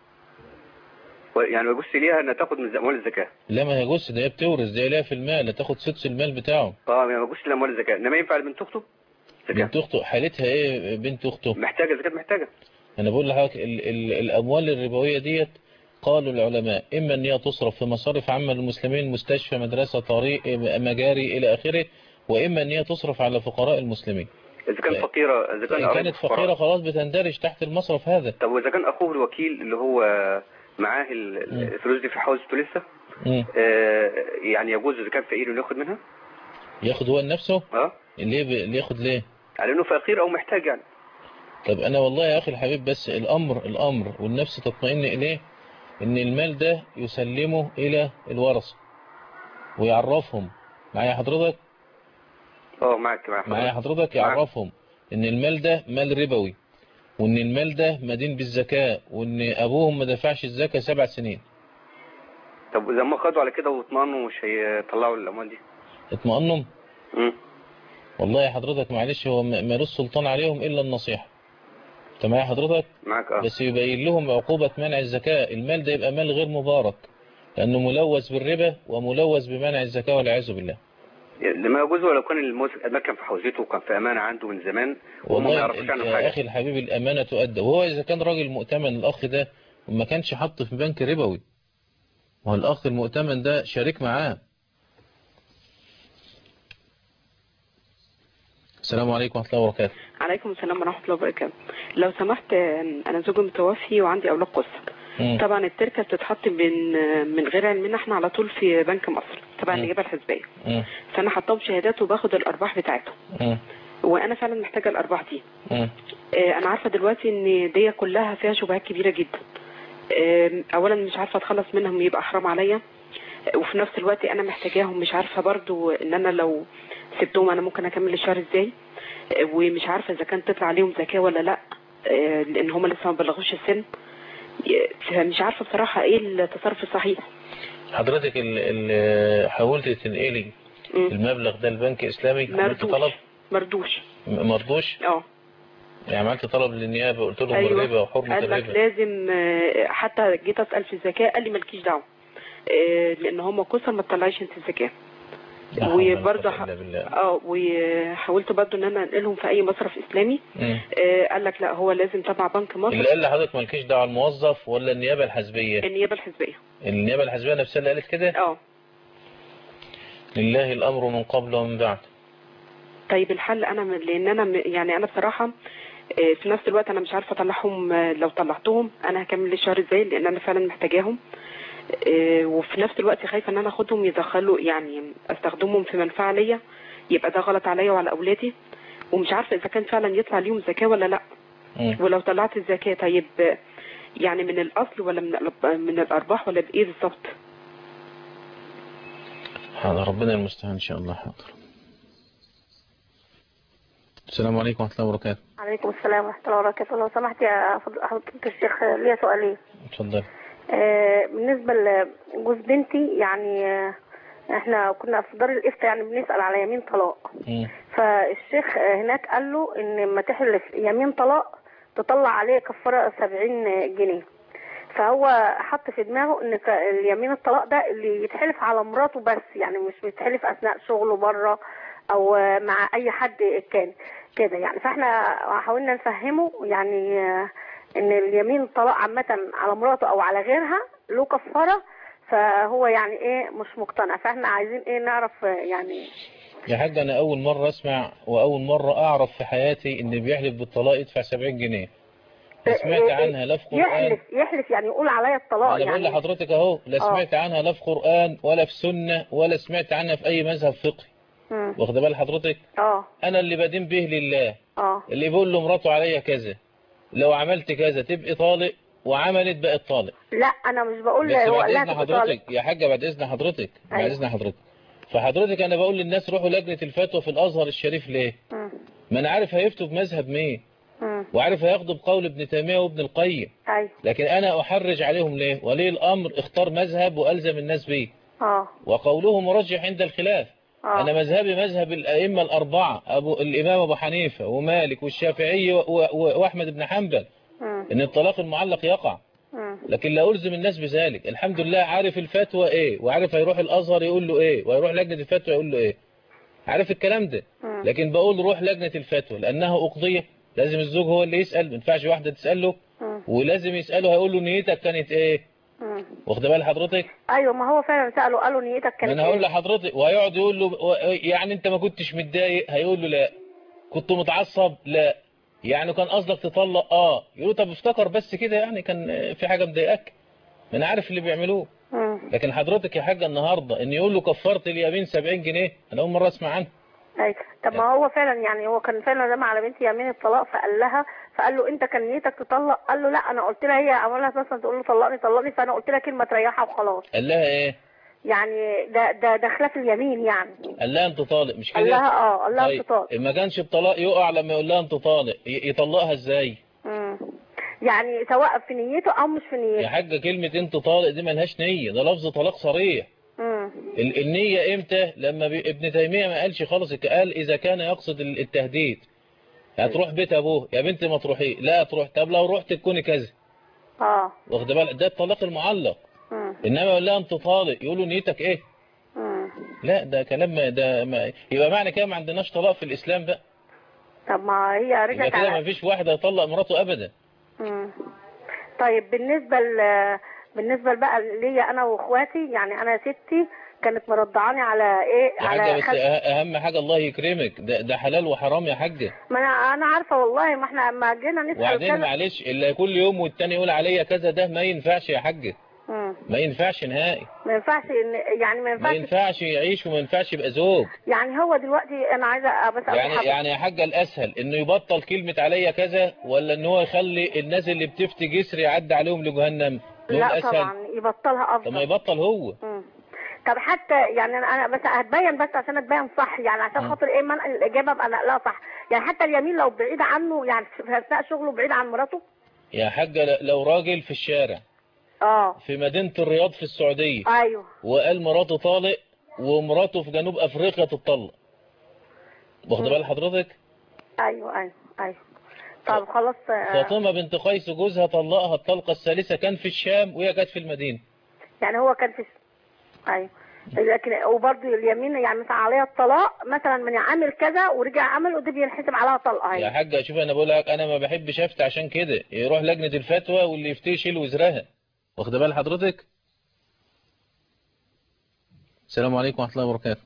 و- يعني يجوز ليها انها تاخد من اموال الزكاه لا ما هي جزء ده هي بتورث ده ليها في المال تاخد سدس المال بتاعه اه ما يجوز لها اموال الزكاه انما ينفع لبنت اخته بنت اخته حالتها ايه بنت اخته محتاجه زكاه محتاجه انا بقول لحضرتك ال ال الاموال الربويه ديت قالوا العلماء اما ان هي تصرف في مصارف عامه للمسلمين مستشفى مدرسه طريق مجاري الى اخره واما ان هي تصرف على فقراء المسلمين اذا كانت فقيره اذا كان إن قرايب كانت فقراء. فقيره خلاص بتندرج تحت المصرف هذا طب واذا كان اخوه الوكيل اللي هو معاه ال- الفلوس دي في حوزته لسه مم. آه يعني يجوز اذا كان فقير انه ياخد منها ياخد هو لنفسه اه ليه ب... ليه ياخد ليه على انه فقير او محتاج يعني طب انا والله يا اخي الحبيب بس الامر الامر والنفس تطمئن اليه ان المال ده يسلمه الى الورثه ويعرفهم معايا حضرتك اه معاك معاك معايا حضرتك يعرفهم ان المال ده مال ربوي وان المال ده مدين بالزكاة وان ابوهم ما دفعش الزكاة سبع سنين طب اذا ما خدوا على كده واطمئنوا مش هيطلعوا الاموال دي اطمئنهم مم. والله يا حضرتك معلش هو ما- مالوش سلطان عليهم الا النصيحة انت معايا حضرتك معاك اه بس يبين لهم عقوبة منع الزكاة المال ده يبقى مال غير مبارك لانه ملوث بالربا وملوث بمنع الزكاة والعياذ بالله لما يجوز لو كان الموسك المال كان في حوزته وكان في امانه عنده من زمان وهم ما والله يعرفوش عنه يا حاجه اخي الحبيب الامانة تؤدى وهو اذا كان راجل مؤتمن الاخ ده وما كانش حط في بنك ربوي ما هو الأخ المؤتمن ده شريك معاه السلام عليكم ورحمة الله وبركاته عليكم السلام ورحمة الله وبركاته لو سمحت آه، أنا زوجي متوفي وعندي أولاد قصة مم. طبعا التركة بتتحط من من غير علمنا احنا على طول في بنك مصر تبع مم. النيابة الحزبية مم. فأنا حطاهم شهادات وباخد الأرباح بتاعتهم مم. وأنا فعلا محتاجة الأرباح دي مم. آه، أنا عارفة دلوقتي إن دي كلها فيها شبهات كبيرة جدا آه، أولا مش عارفة أتخلص منهم يبقى حرام عليا آه، وفي نفس الوقت أنا محتاجاهم مش عارفة برضو إن أنا لو سبتهم أنا ممكن أكمل الشهر إزاي آه، ومش عارفة إذا كان تطلع عليهم زكاة ولا لأ آه، لأن هما لسه ما بلغوش السن آه، فمش عارفة بصراحة إيه التصرف الصحيح حضرتك ال ال حاولت تنقلي المبلغ ده لبنك إسلامي عملت مردوش. طلب مردوش م- مرضوش اه يعني عملت طلب للنيابة قلت لهم أيوة. الربا وحرمة قال لك الربا لازم آه، حتى جيت اسال في الزكاه قال لي مالكيش دعوه آه، لان هم كسر ما تطلعيش انت الزكاه لا حول ولا وبرضه قوة إلا بالله. اه وحاولت برضه ان انا انقلهم في اي مصرف اسلامي مم. آه، قال لك لا هو لازم تبع بنك مصر اللي قال لحضرتك مالكيش دعوة الموظف ولا النيابة الحزبية النيابه الحزبيه النيابة الحزبية نفسها اللي قالت كده اه لله الأمر من قبل ومن بعد طيب الحل انا م- لان انا م- يعني انا بصراحه آه، في نفس الوقت انا مش عارفه اطلعهم آه، لو طلعتهم انا هكمل الشهر ازاي لان انا فعلا محتاجاهم آه، وفي نفس الوقت خايفه ان انا اخدهم يدخلوا يعني استخدمهم في منفعه ليا يبقى ده غلط عليا وعلى اولادي ومش عارفه اذا كان فعلا يطلع ليهم زكاه ولا لا مم. ولو طلعت الزكاه طيب آه، يعني من الاصل ولا من الأرب- من الارباح ولا بايه بالظبط حاضر ربنا المستعان إن شاء الله حاضر السلام عليكم ورحمة الله وبركاته عليكم السلام ورحمة الله وبركاته لو سمحت يا فضل- حضرة الشيخ ليا سؤالين اتفضل آه، بالنسبة لجوز بنتي يعني آه، احنا كنا في دار الإفتاء يعني بنسأل على يمين طلاق مم. فالشيخ آه، هناك قال له ان لما تحلف يمين طلاق تطلع عليه كفارة 70 جنيه فهو حط في دماغه ان ك- اليمين الطلاق ده اللي يتحلف على مراته بس يعني مش بيتحلف اثناء شغله بره او آه، مع اي حد كان كده يعني فاحنا حاولنا نفهمه يعني آه، ان اليمين الطلاق عامة على مراته او على غيرها له كفارة فهو يعني ايه مش مقتنع فاحنا عايزين ايه نعرف آه، يعني يا حاج أنا أول مرة أسمع وأول مرة أعرف في حياتي إن بيحلف بالطلاق يدفع 70 جنيه لا سمعت عنها لا في قرآن يحلف يحلف يعني يقول عليا الطلاق أنا بقول يعني لحضرتك أهو لا آه. سمعت عنها لا في قرآن ولا في سنة ولا سمعت عنها في أي مذهب فقهي مم. واخد بال حضرتك اه أنا اللي بدين به لله اه اللي بيقول له مراته عليا كذا لو عملت كذا تبقي طالق وعملت بقت طالق لا انا مش بقول بس هو بعد قال لها إذن تبقى طالق حضرتك يا حاجة بعد إذن حضرتك بعد أيوة. إذن حضرتك فحضرتك أنا بقول للناس روحوا لجنة الفتوى في الأزهر الشريف ليه مم. ما أنا عارف هيفتوا بمذهب مين مم. وعارف هياخدوا بقول ابن تيمية وابن القيم ايوه لكن أنا أحرج عليهم ليه ولي الأمر اختار مذهب وألزم الناس بيه اه وقوله مرجح عند الخلاف آه. أنا مذهبي مذهب الأئمة الأربعة أبو الإمام أبو حنيفة ومالك والشافعي و- و- وأحمد بن حنبل مم. إن الطلاق المعلق يقع مم. لكن لا ألزم الناس بذلك الحمد لله عارف الفتوى إيه وعارف هيروح الأزهر يقول له إيه ويروح لجنة الفتوى يقول له إيه عارف الكلام ده مم. لكن بقول روح لجنة الفتوى لأنها أقضية لازم الزوج هو اللي يسأل ما ينفعش واحدة تسأله مم. ولازم يسأله هيقول له نيتك كانت إيه مم. واخد بال حضرتك ايوه ما هو فعلا سأله قالوا نيتك ما كانت انا هقول ايه لحضرتك وهيقعد يقول له و- يعني انت ما كنتش متضايق هيقول له لا كنت متعصب لا يعني كان قصدك تطلق اه يقول له طب افتكر بس كده يعني كان في حاجه مضايقاك ما انا عارف اللي بيعملوه مم. لكن حضرتك يا حاجه النهارده ان يقول له كفرت اليمين 70 جنيه انا اول مره اسمع عنها ايوه طب ما هو فعلا يعني هو كان فعلا رمى على بنتي يمين الطلاق فقال لها فقال له انت كان نيتك تطلق قال له لا انا قلت لها هي عمالها مثلا تقول له طلقني طلقني فانا قلت لها كلمه تريحها وخلاص قال لها ايه يعني ده ده ده خلاف اليمين يعني قال لها انت طالق مش كده قال لها اه قال لها طيب انت طالق ما كانش الطلاق يقع لما يقول لها انت طالق ي- يطلقها ازاي مم. يعني سواء في نيته او مش في يا نيته حاجه كلمه انت طالق دي ملهاش نيه ده لفظ طلاق صريح مم. ال- النية امتى لما بي... ابن تيمية ما قالش خالص قال اذا كان يقصد ال- التهديد هتروح بيت ابوه يا بنت ما تروحي لا تروح طب لو رحت تكوني كذا اه واخد بالك ده الطلاق المعلق مم. انما يقول لها انت طالق يقولوا نيتك ايه مم. لا ده كلام ما ده ما... يبقى معنى كده ما عندناش طلاق في الاسلام بقى طب ما هي يبقى رجعت كده ما على فيش واحد هيطلق مراته ابدا مم. طيب بالنسبة ل... بالنسبه بقى ليا انا واخواتي يعني انا ستي كانت مرضعاني على ايه يا على حاجة بس خد... أه- أهم حاجة الله يكرمك ده, ده حلال وحرام يا حاجة ما انا انا عارفه والله ما احنا اما جينا نسال وبعدين كذا معلش اللي كل يوم والتاني يقول عليا كذا ده ما ينفعش يا حاجة مم. ما ينفعش نهائي ما ينفعش ان يعني ما ما ينفعش ينفعش يعيش وما ينفعش يبقى زوج يعني هو دلوقتي انا عايزه بس أقول يعني لحضرتك. يعني يا حاجة الأسهل إنه يبطل كلمة عليا كذا ولا إن هو يخلي الناس اللي بتفتي جسر يعدي عليهم لجهنم دول لا أسهل طبعا يبطلها طب ما افضل يبطل هو مم. طب حتى يعني انا انا بس هتبين بس عشان اتبين صح يعني عشان خاطر ايه منقل الاجابه ابقى نقلها صح يعني حتى اليمين لو بعيد عنه يعني في اثناء شغله بعيد عن مراته يا حاجة ل- لو راجل في الشارع اه في مدينة الرياض في السعودية ايوه وقال مراته طالق ومراته في جنوب أفريقيا تطلق واخد بال حضرتك ايوه ايوه ايوه طب خلاص آه، فاطمة بنت قيس جوزها طلقها الطلقة الثالثة كان في الشام وهي كانت في المدينة يعني هو كان في ايوه لكن وبرضه اليمين يعني مثلا عليها الطلاق مثلا من عامل كذا ورجع عمل وده بينحسب عليها طلقه يا هي حاجة شوف أنا بقول لك أنا ما بحبش أفتي عشان كده يروح لجنة الفتوى واللي يفتي يشيل وزرها واخد بال حضرتك السلام عليكم ورحمة الله وبركاته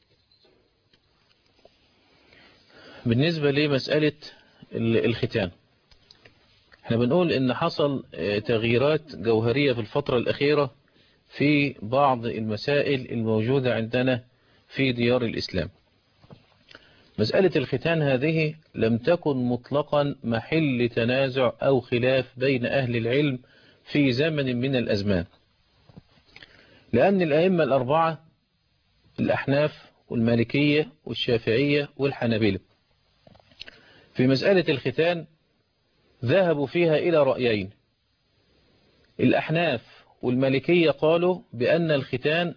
بالنسبة لمسألة ال- الختان احنا بنقول ان حصل اه، تغييرات جوهرية في الفترة الأخيرة في بعض المسائل الموجودة عندنا في ديار الإسلام مسألة الختان هذه لم تكن مطلقا محل تنازع أو خلاف بين أهل العلم في زمن من الأزمان لأن الأئمة الأربعة الأحناف والمالكية والشافعية والحنابلة في مسألة الختان ذهبوا فيها إلى رأيين الأحناف والمالكية قالوا بأن الختان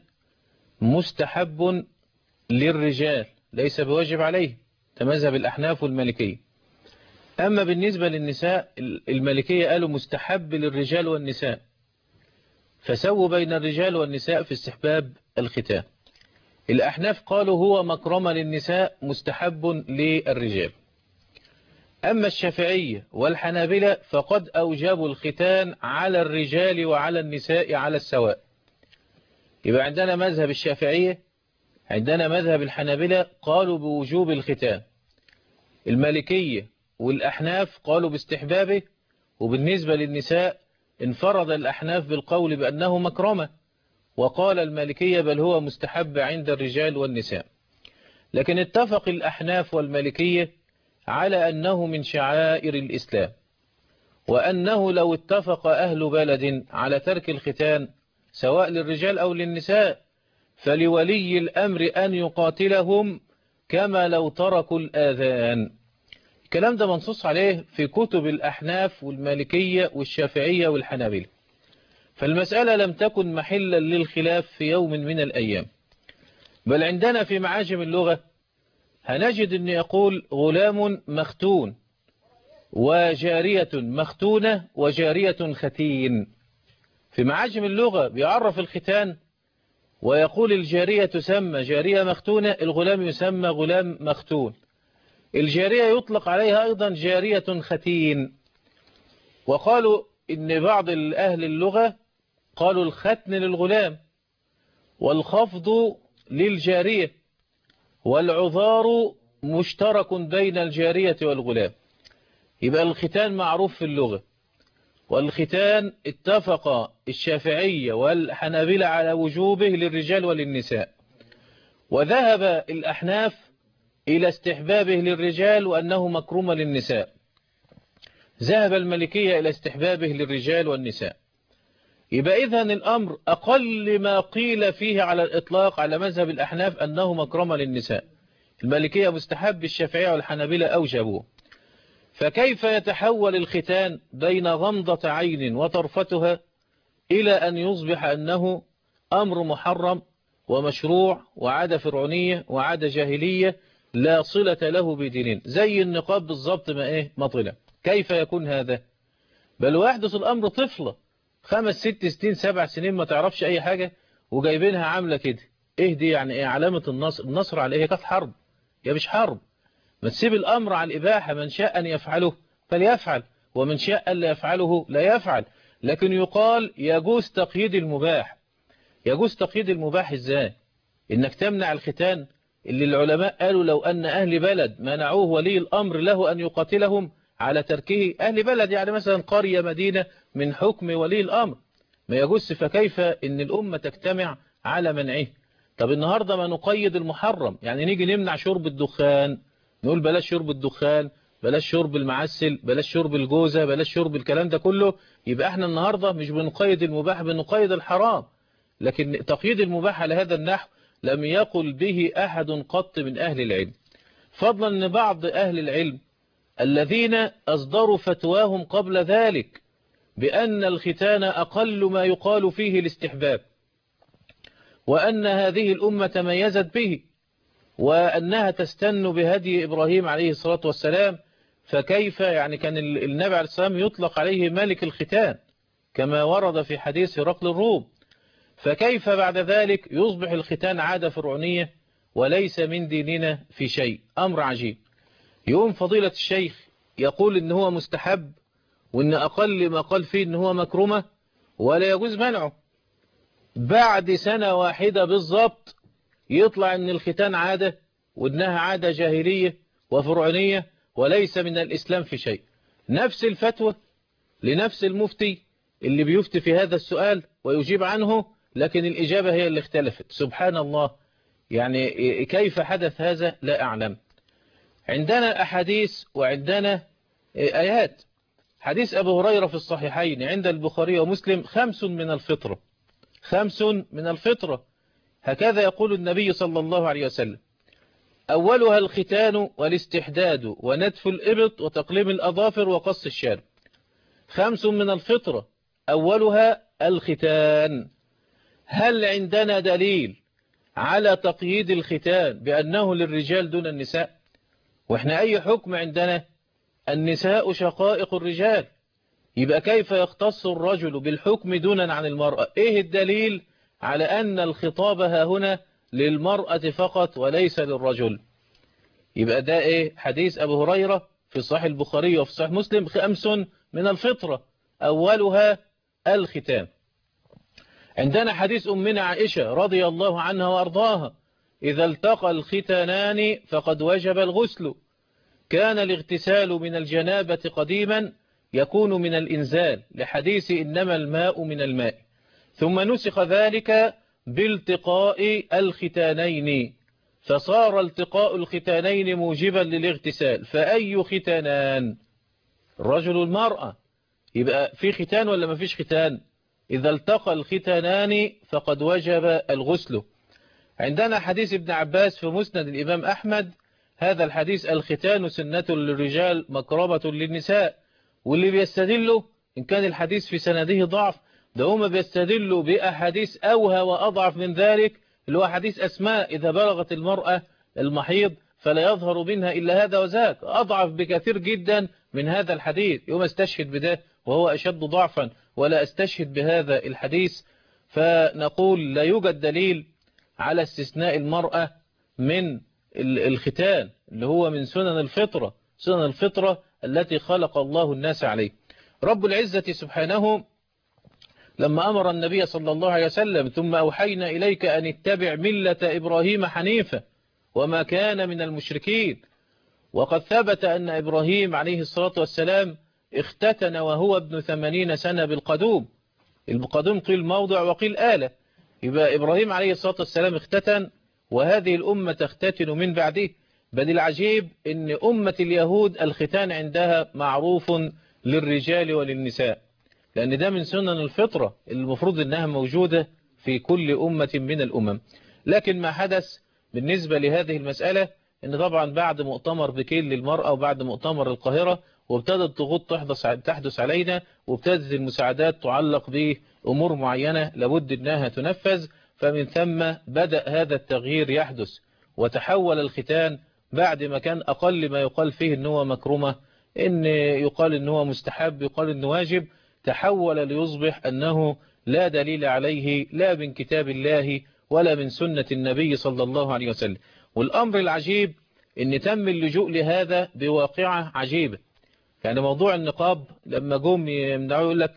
مستحب للرجال ليس بواجب عليه تمذهب الأحناف والمالكية أما بالنسبة للنساء المالكية قالوا مستحب للرجال والنساء فسووا بين الرجال والنساء في استحباب الختان الأحناف قالوا هو مكرمة للنساء مستحب للرجال أما الشافعية والحنابلة فقد أوجبوا الختان على الرجال وعلى النساء على السواء يبقى عندنا مذهب الشافعية عندنا مذهب الحنابلة قالوا بوجوب الختان المالكية والأحناف قالوا باستحبابه وبالنسبة للنساء انفرد الأحناف بالقول بأنه مكرمة وقال المالكية بل هو مستحب عند الرجال والنساء لكن اتفق الأحناف والمالكية على أنه من شعائر الإسلام وأنه لو اتفق أهل بلد على ترك الختان سواء للرجال أو للنساء فلولي الأمر أن يقاتلهم كما لو تركوا الآذان الكلام ده منصوص عليه في كتب الأحناف والمالكية والشافعية والحنابلة فالمسألة لم تكن محلا للخلاف في يوم من الأيام بل عندنا في معاجم اللغة هنجد أن يقول غلام مختون وجارية مختونة وجارية ختين في معاجم اللغة بيعرف الختان ويقول الجارية تسمى جارية مختونة الغلام يسمى غلام مختون الجارية يطلق عليها أيضا جارية ختين وقالوا إن بعض أهل اللغة قالوا الختن للغلام والخفض للجارية والعذار مشترك بين الجارية والغلام يبقى الختان معروف في اللغة والختان اتفق الشافعية والحنابلة على وجوبه للرجال وللنساء وذهب الأحناف إلى استحبابه للرجال وأنه مكروم للنساء ذهب الملكية إلى استحبابه للرجال والنساء يبقى إذن الأمر أقل ما قيل فيه على الإطلاق على مذهب الأحناف أنه مكرمة للنساء الملكية مستحب الشافعية والحنابلة أوجبوه فكيف يتحول الختان بين غمضة عين وطرفتها إلى أن يصبح أنه أمر محرم ومشروع وعادة فرعونية وعادة جاهلية لا صلة له بدينين زي النقاب بالضبط ما إيه ما طلع كيف يكون هذا بل ويحدث الأمر طفلة خمس ست سنين سبع سنين ما تعرفش أي حاجة وجايبينها عاملة كده إيه دي يعني إيه علامة النصر النصر على إيه كانت حرب يا مش حرب ما تسيب الأمر على الإباحة من شاء أن يفعله فليفعل ومن شاء أن لا يفعله لا يفعل لكن يقال يجوز تقييد المباح يجوز تقييد المباح ازاي انك تمنع الختان اللي العلماء قالوا لو ان اهل بلد منعوه ولي الامر له ان يقاتلهم على تركه اهل بلد يعني مثلا قرية مدينة من حكم ولي الامر ما يجوز فكيف ان الامة تجتمع على منعه طب النهاردة ما نقيد المحرم يعني نيجي نمنع شرب الدخان نقول بلاش شرب الدخان بلاش شرب المعسل بلاش شرب الجوزة بلاش شرب الكلام ده كله يبقى احنا النهاردة مش بنقيد المباح بنقيد الحرام لكن تقييد المباح على هذا النحو لم يقل به أحد قط من أهل العلم فضلا أن بعض أهل العلم الذين أصدروا فتواهم قبل ذلك بأن الختان أقل ما يقال فيه الاستحباب وأن هذه الأمة تميزت به وأنها تستن بهدي إبراهيم عليه الصلاة والسلام فكيف يعني كان النبي عليه السلام يطلق عليه ملك الختان كما ورد في حديث هرقل الروم فكيف بعد ذلك يصبح الختان عادة فرعونية وليس من ديننا في شيء أمر عجيب يوم فضيلة الشيخ يقول إن هو مستحب وإن أقل ما قال فيه إن هو مكرمة ولا يجوز منعه بعد سنة واحدة بالضبط يطلع إن الختان عادة وإنها عادة جاهلية وفرعونية وليس من الإسلام في شيء نفس الفتوى لنفس المفتي اللي بيفتي في هذا السؤال ويجيب عنه لكن الإجابة هي اللي اختلفت سبحان الله يعني كيف حدث هذا لا أعلم عندنا أحاديث وعندنا آيات حديث أبو هريرة في الصحيحين عند البخاري ومسلم خمس من الفطرة خمس من الفطرة هكذا يقول النبي صلى الله عليه وسلم أولها الختان والاستحداد ونتف الإبط وتقليم الأظافر وقص الشارب خمس من الفطرة أولها الختان هل عندنا دليل على تقييد الختان بأنه للرجال دون النساء وإحنا أي حكم عندنا النساء شقائق الرجال يبقى كيف يختص الرجل بالحكم دونا عن المرأة إيه الدليل على أن الخطاب ها هنا للمرأة فقط وليس للرجل يبقى ده إيه حديث أبو هريرة في صحيح البخاري وفي صحيح مسلم خمس من الفطرة أولها الختان عندنا حديث أمنا عائشة رضي الله عنها وأرضاها إذا التقى الختانان فقد وجب الغسل كان الاغتسال من الجنابة قديما يكون من الإنزال لحديث إنما الماء من الماء ثم نسخ ذلك بالتقاء الختانين فصار التقاء الختانين موجبا للاغتسال فأي ختانان الرجل المرأة يبقى في ختان ولا ما فيش ختان إذا التقى الختانان فقد وجب الغسل عندنا حديث ابن عباس في مسند الإمام أحمد هذا الحديث الختان سنة للرجال مكرمة للنساء واللي بيستدلوا إن كان الحديث في سنده ضعف ده هم بيستدلوا بأحاديث أوهى وأضعف من ذلك اللي هو حديث أسماء إذا بلغت المرأة المحيض فلا يظهر منها إلا هذا وذاك أضعف بكثير جدا من هذا الحديث يوم استشهد بده وهو أشد ضعفا ولا استشهد بهذا الحديث فنقول لا يوجد دليل على استثناء المرأة من الختان اللي هو من سنن الفطرة سنن الفطرة التي خلق الله الناس عليه رب العزة سبحانه لما أمر النبي صلى الله عليه وسلم ثم أوحينا إليك أن اتبع ملة إبراهيم حنيفة وما كان من المشركين وقد ثبت أن إبراهيم عليه الصلاة والسلام اختتن وهو ابن ثمانين سنة بالقدوم القدوم قيل موضع وقيل آلة يبقى إبراهيم عليه الصلاة والسلام اختتن وهذه الأمة تختتن من بعده بل العجيب أن أمة اليهود الختان عندها معروف للرجال وللنساء لأن ده من سنن الفطرة المفروض أنها موجودة في كل أمة من الأمم لكن ما حدث بالنسبة لهذه المسألة أن طبعا بعد مؤتمر بكيل للمرأة وبعد مؤتمر القاهرة وابتدت ضغوط تحدث تحدث علينا وابتدت المساعدات تعلق بأمور معينة لابد أنها تنفذ فمن ثم بدأ هذا التغيير يحدث وتحول الختان بعد ما كان أقل ما يقال فيه أنه مكرمة إن يقال أنه مستحب يقال أنه واجب تحول ليصبح أنه لا دليل عليه لا من كتاب الله ولا من سنة النبي صلى الله عليه وسلم والأمر العجيب أن تم اللجوء لهذا بواقعة عجيبة يعني موضوع النقاب لما جم يمنعوا يقول لك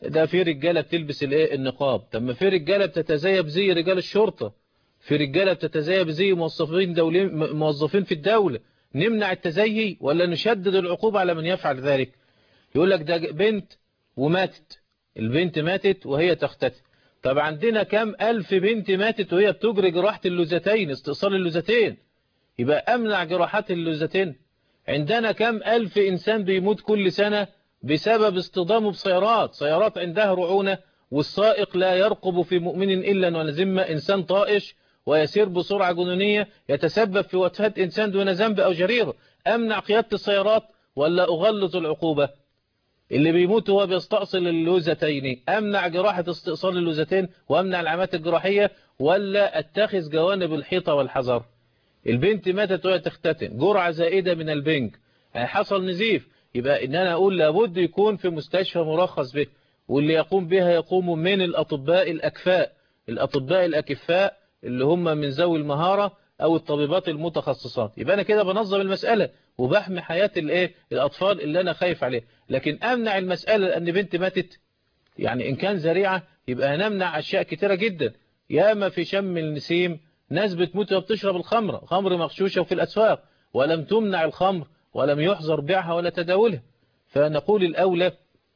ده في رجالة بتلبس الايه النقاب طب ما في رجالة بتتزيب زي رجال الشرطة في رجالة بتتزيب زي موظفين دولين موظفين في الدولة نمنع التزيي ولا نشدد العقوبة على من يفعل ذلك يقول لك ده بنت وماتت البنت ماتت وهي تختتم طب عندنا كم ألف بنت ماتت وهي بتجري جراحة اللوزتين استئصال اللوزتين يبقى أمنع جراحات اللوزتين عندنا كم ألف إنسان بيموت كل سنة بسبب اصطدامه بسيارات سيارات عندها رعونة والسائق لا يرقب في مؤمن إلا ونزم إنسان طائش ويسير بسرعة جنونية يتسبب في وفاة إنسان دون ذنب أو جريرة أمنع قيادة السيارات ولا أغلظ العقوبة اللي بيموت هو بيستأصل اللوزتين أمنع جراحة استئصال اللوزتين وأمنع العمات الجراحية ولا أتخذ جوانب الحيطة والحذر البنت ماتت وهي تختتن جرعة زائدة من البنج حصل نزيف يبقى إن أنا أقول لابد يكون في مستشفى مرخص به واللي يقوم بها يقوم من الأطباء الأكفاء الأطباء الأكفاء اللي هم من ذوي المهارة أو الطبيبات المتخصصات يبقى أنا كده بنظم المسألة وبحمي حياة الايه الأطفال اللي أنا خايف عليه لكن أمنع المسألة لأن بنت ماتت يعني إن كان ذريعة يبقى نمنع أشياء كتيرة جدا ياما في شم النسيم ناس بتموت وبتشرب الخمر خمر مغشوشة في الأسواق ولم تمنع الخمر ولم يحظر بيعها ولا تداولها فنقول الأولى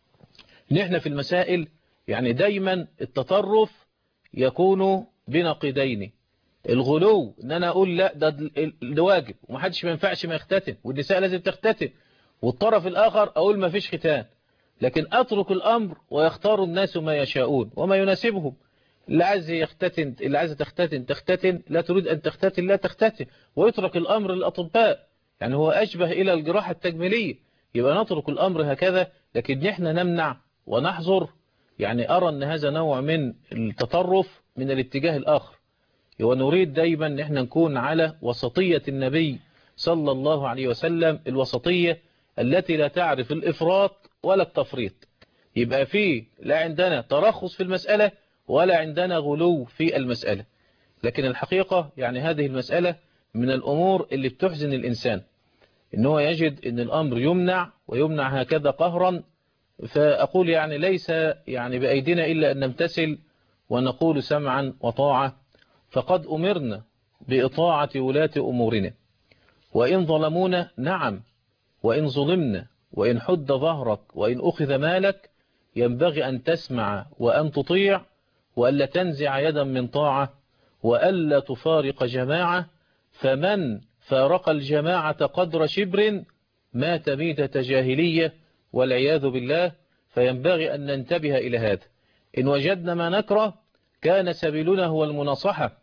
نحن في المسائل يعني دايما التطرف يكون بنقيضين الغلو ان انا اقول لا ده ده واجب ومحدش ما ينفعش ما يختتن والنساء لازم تختتن والطرف الاخر اقول ما فيش ختان لكن اترك الامر ويختار الناس ما يشاءون وما يناسبهم اللي عايز يختتن اللي عايز تختتن تختتن لا تريد ان تختتن لا تختتن ويترك الامر للاطباء يعني هو اشبه الى الجراحه التجميليه يبقى نترك الامر هكذا لكن نحن نمنع ونحظر يعني ارى ان هذا نوع من التطرف من الاتجاه الاخر ونريد دايما ان احنا نكون على وسطية النبي صلى الله عليه وسلم الوسطية التي لا تعرف الإفراط ولا التفريط يبقى فيه لا عندنا ترخص في المسألة ولا عندنا غلو في المسألة لكن الحقيقة يعني هذه المسألة من الأمور اللي بتحزن الإنسان إنه يجد أن الأمر يمنع ويمنع هكذا قهرا فأقول يعني ليس يعني بأيدينا إلا أن نمتثل ونقول سمعا وطاعة فقد أمرنا بإطاعة ولاة أمورنا وإن ظلمونا نعم وإن ظلمنا وإن حد ظهرك وإن أخذ مالك ينبغي أن تسمع وأن تطيع وألا تنزع يدا من طاعة وألا تفارق جماعة فمن فارق الجماعة قدر شبر مات ميتة جاهلية والعياذ بالله فينبغي أن ننتبه إلى هذا إن وجدنا ما نكره كان سبيلنا هو المناصحة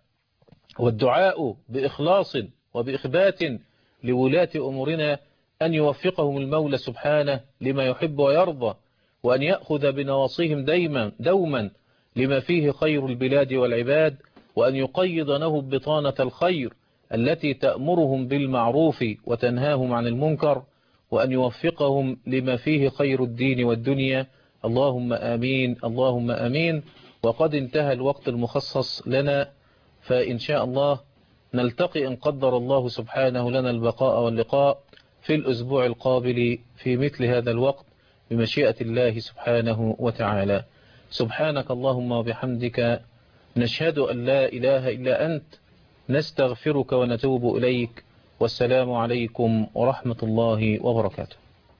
والدعاء بإخلاص وبإخبات لولاة أمورنا أن يوفقهم المولى سبحانه لما يحب ويرضى وأن يأخذ بنواصيهم دايما دوما لما فيه خير البلاد والعباد وأن يقيض له بطانة الخير التي تأمرهم بالمعروف وتنهاهم عن المنكر وأن يوفقهم لما فيه خير الدين والدنيا اللهم آمين اللهم آمين وقد انتهى الوقت المخصص لنا فإن شاء الله نلتقي إن قدر الله سبحانه لنا البقاء واللقاء في الأسبوع القابل في مثل هذا الوقت بمشيئة الله سبحانه وتعالى سبحانك اللهم وبحمدك نشهد أن لا إله إلا أنت نستغفرك ونتوب إليك والسلام عليكم ورحمة الله وبركاته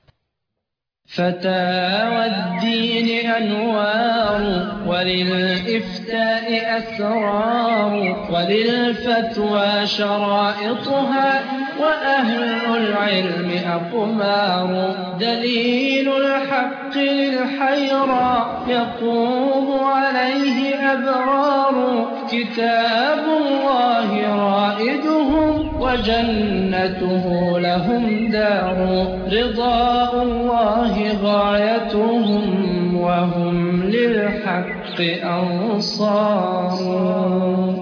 فتاوى الدين أنوار وللإفتاء أسرار وللفتوى شرائطها وأهل العلم أقمار دليل الحق للحيرى يقوم عليه أبرار كتاب الله رائدهم وجنته لهم دار رضاء الله غايتهم وهم للحق أنصار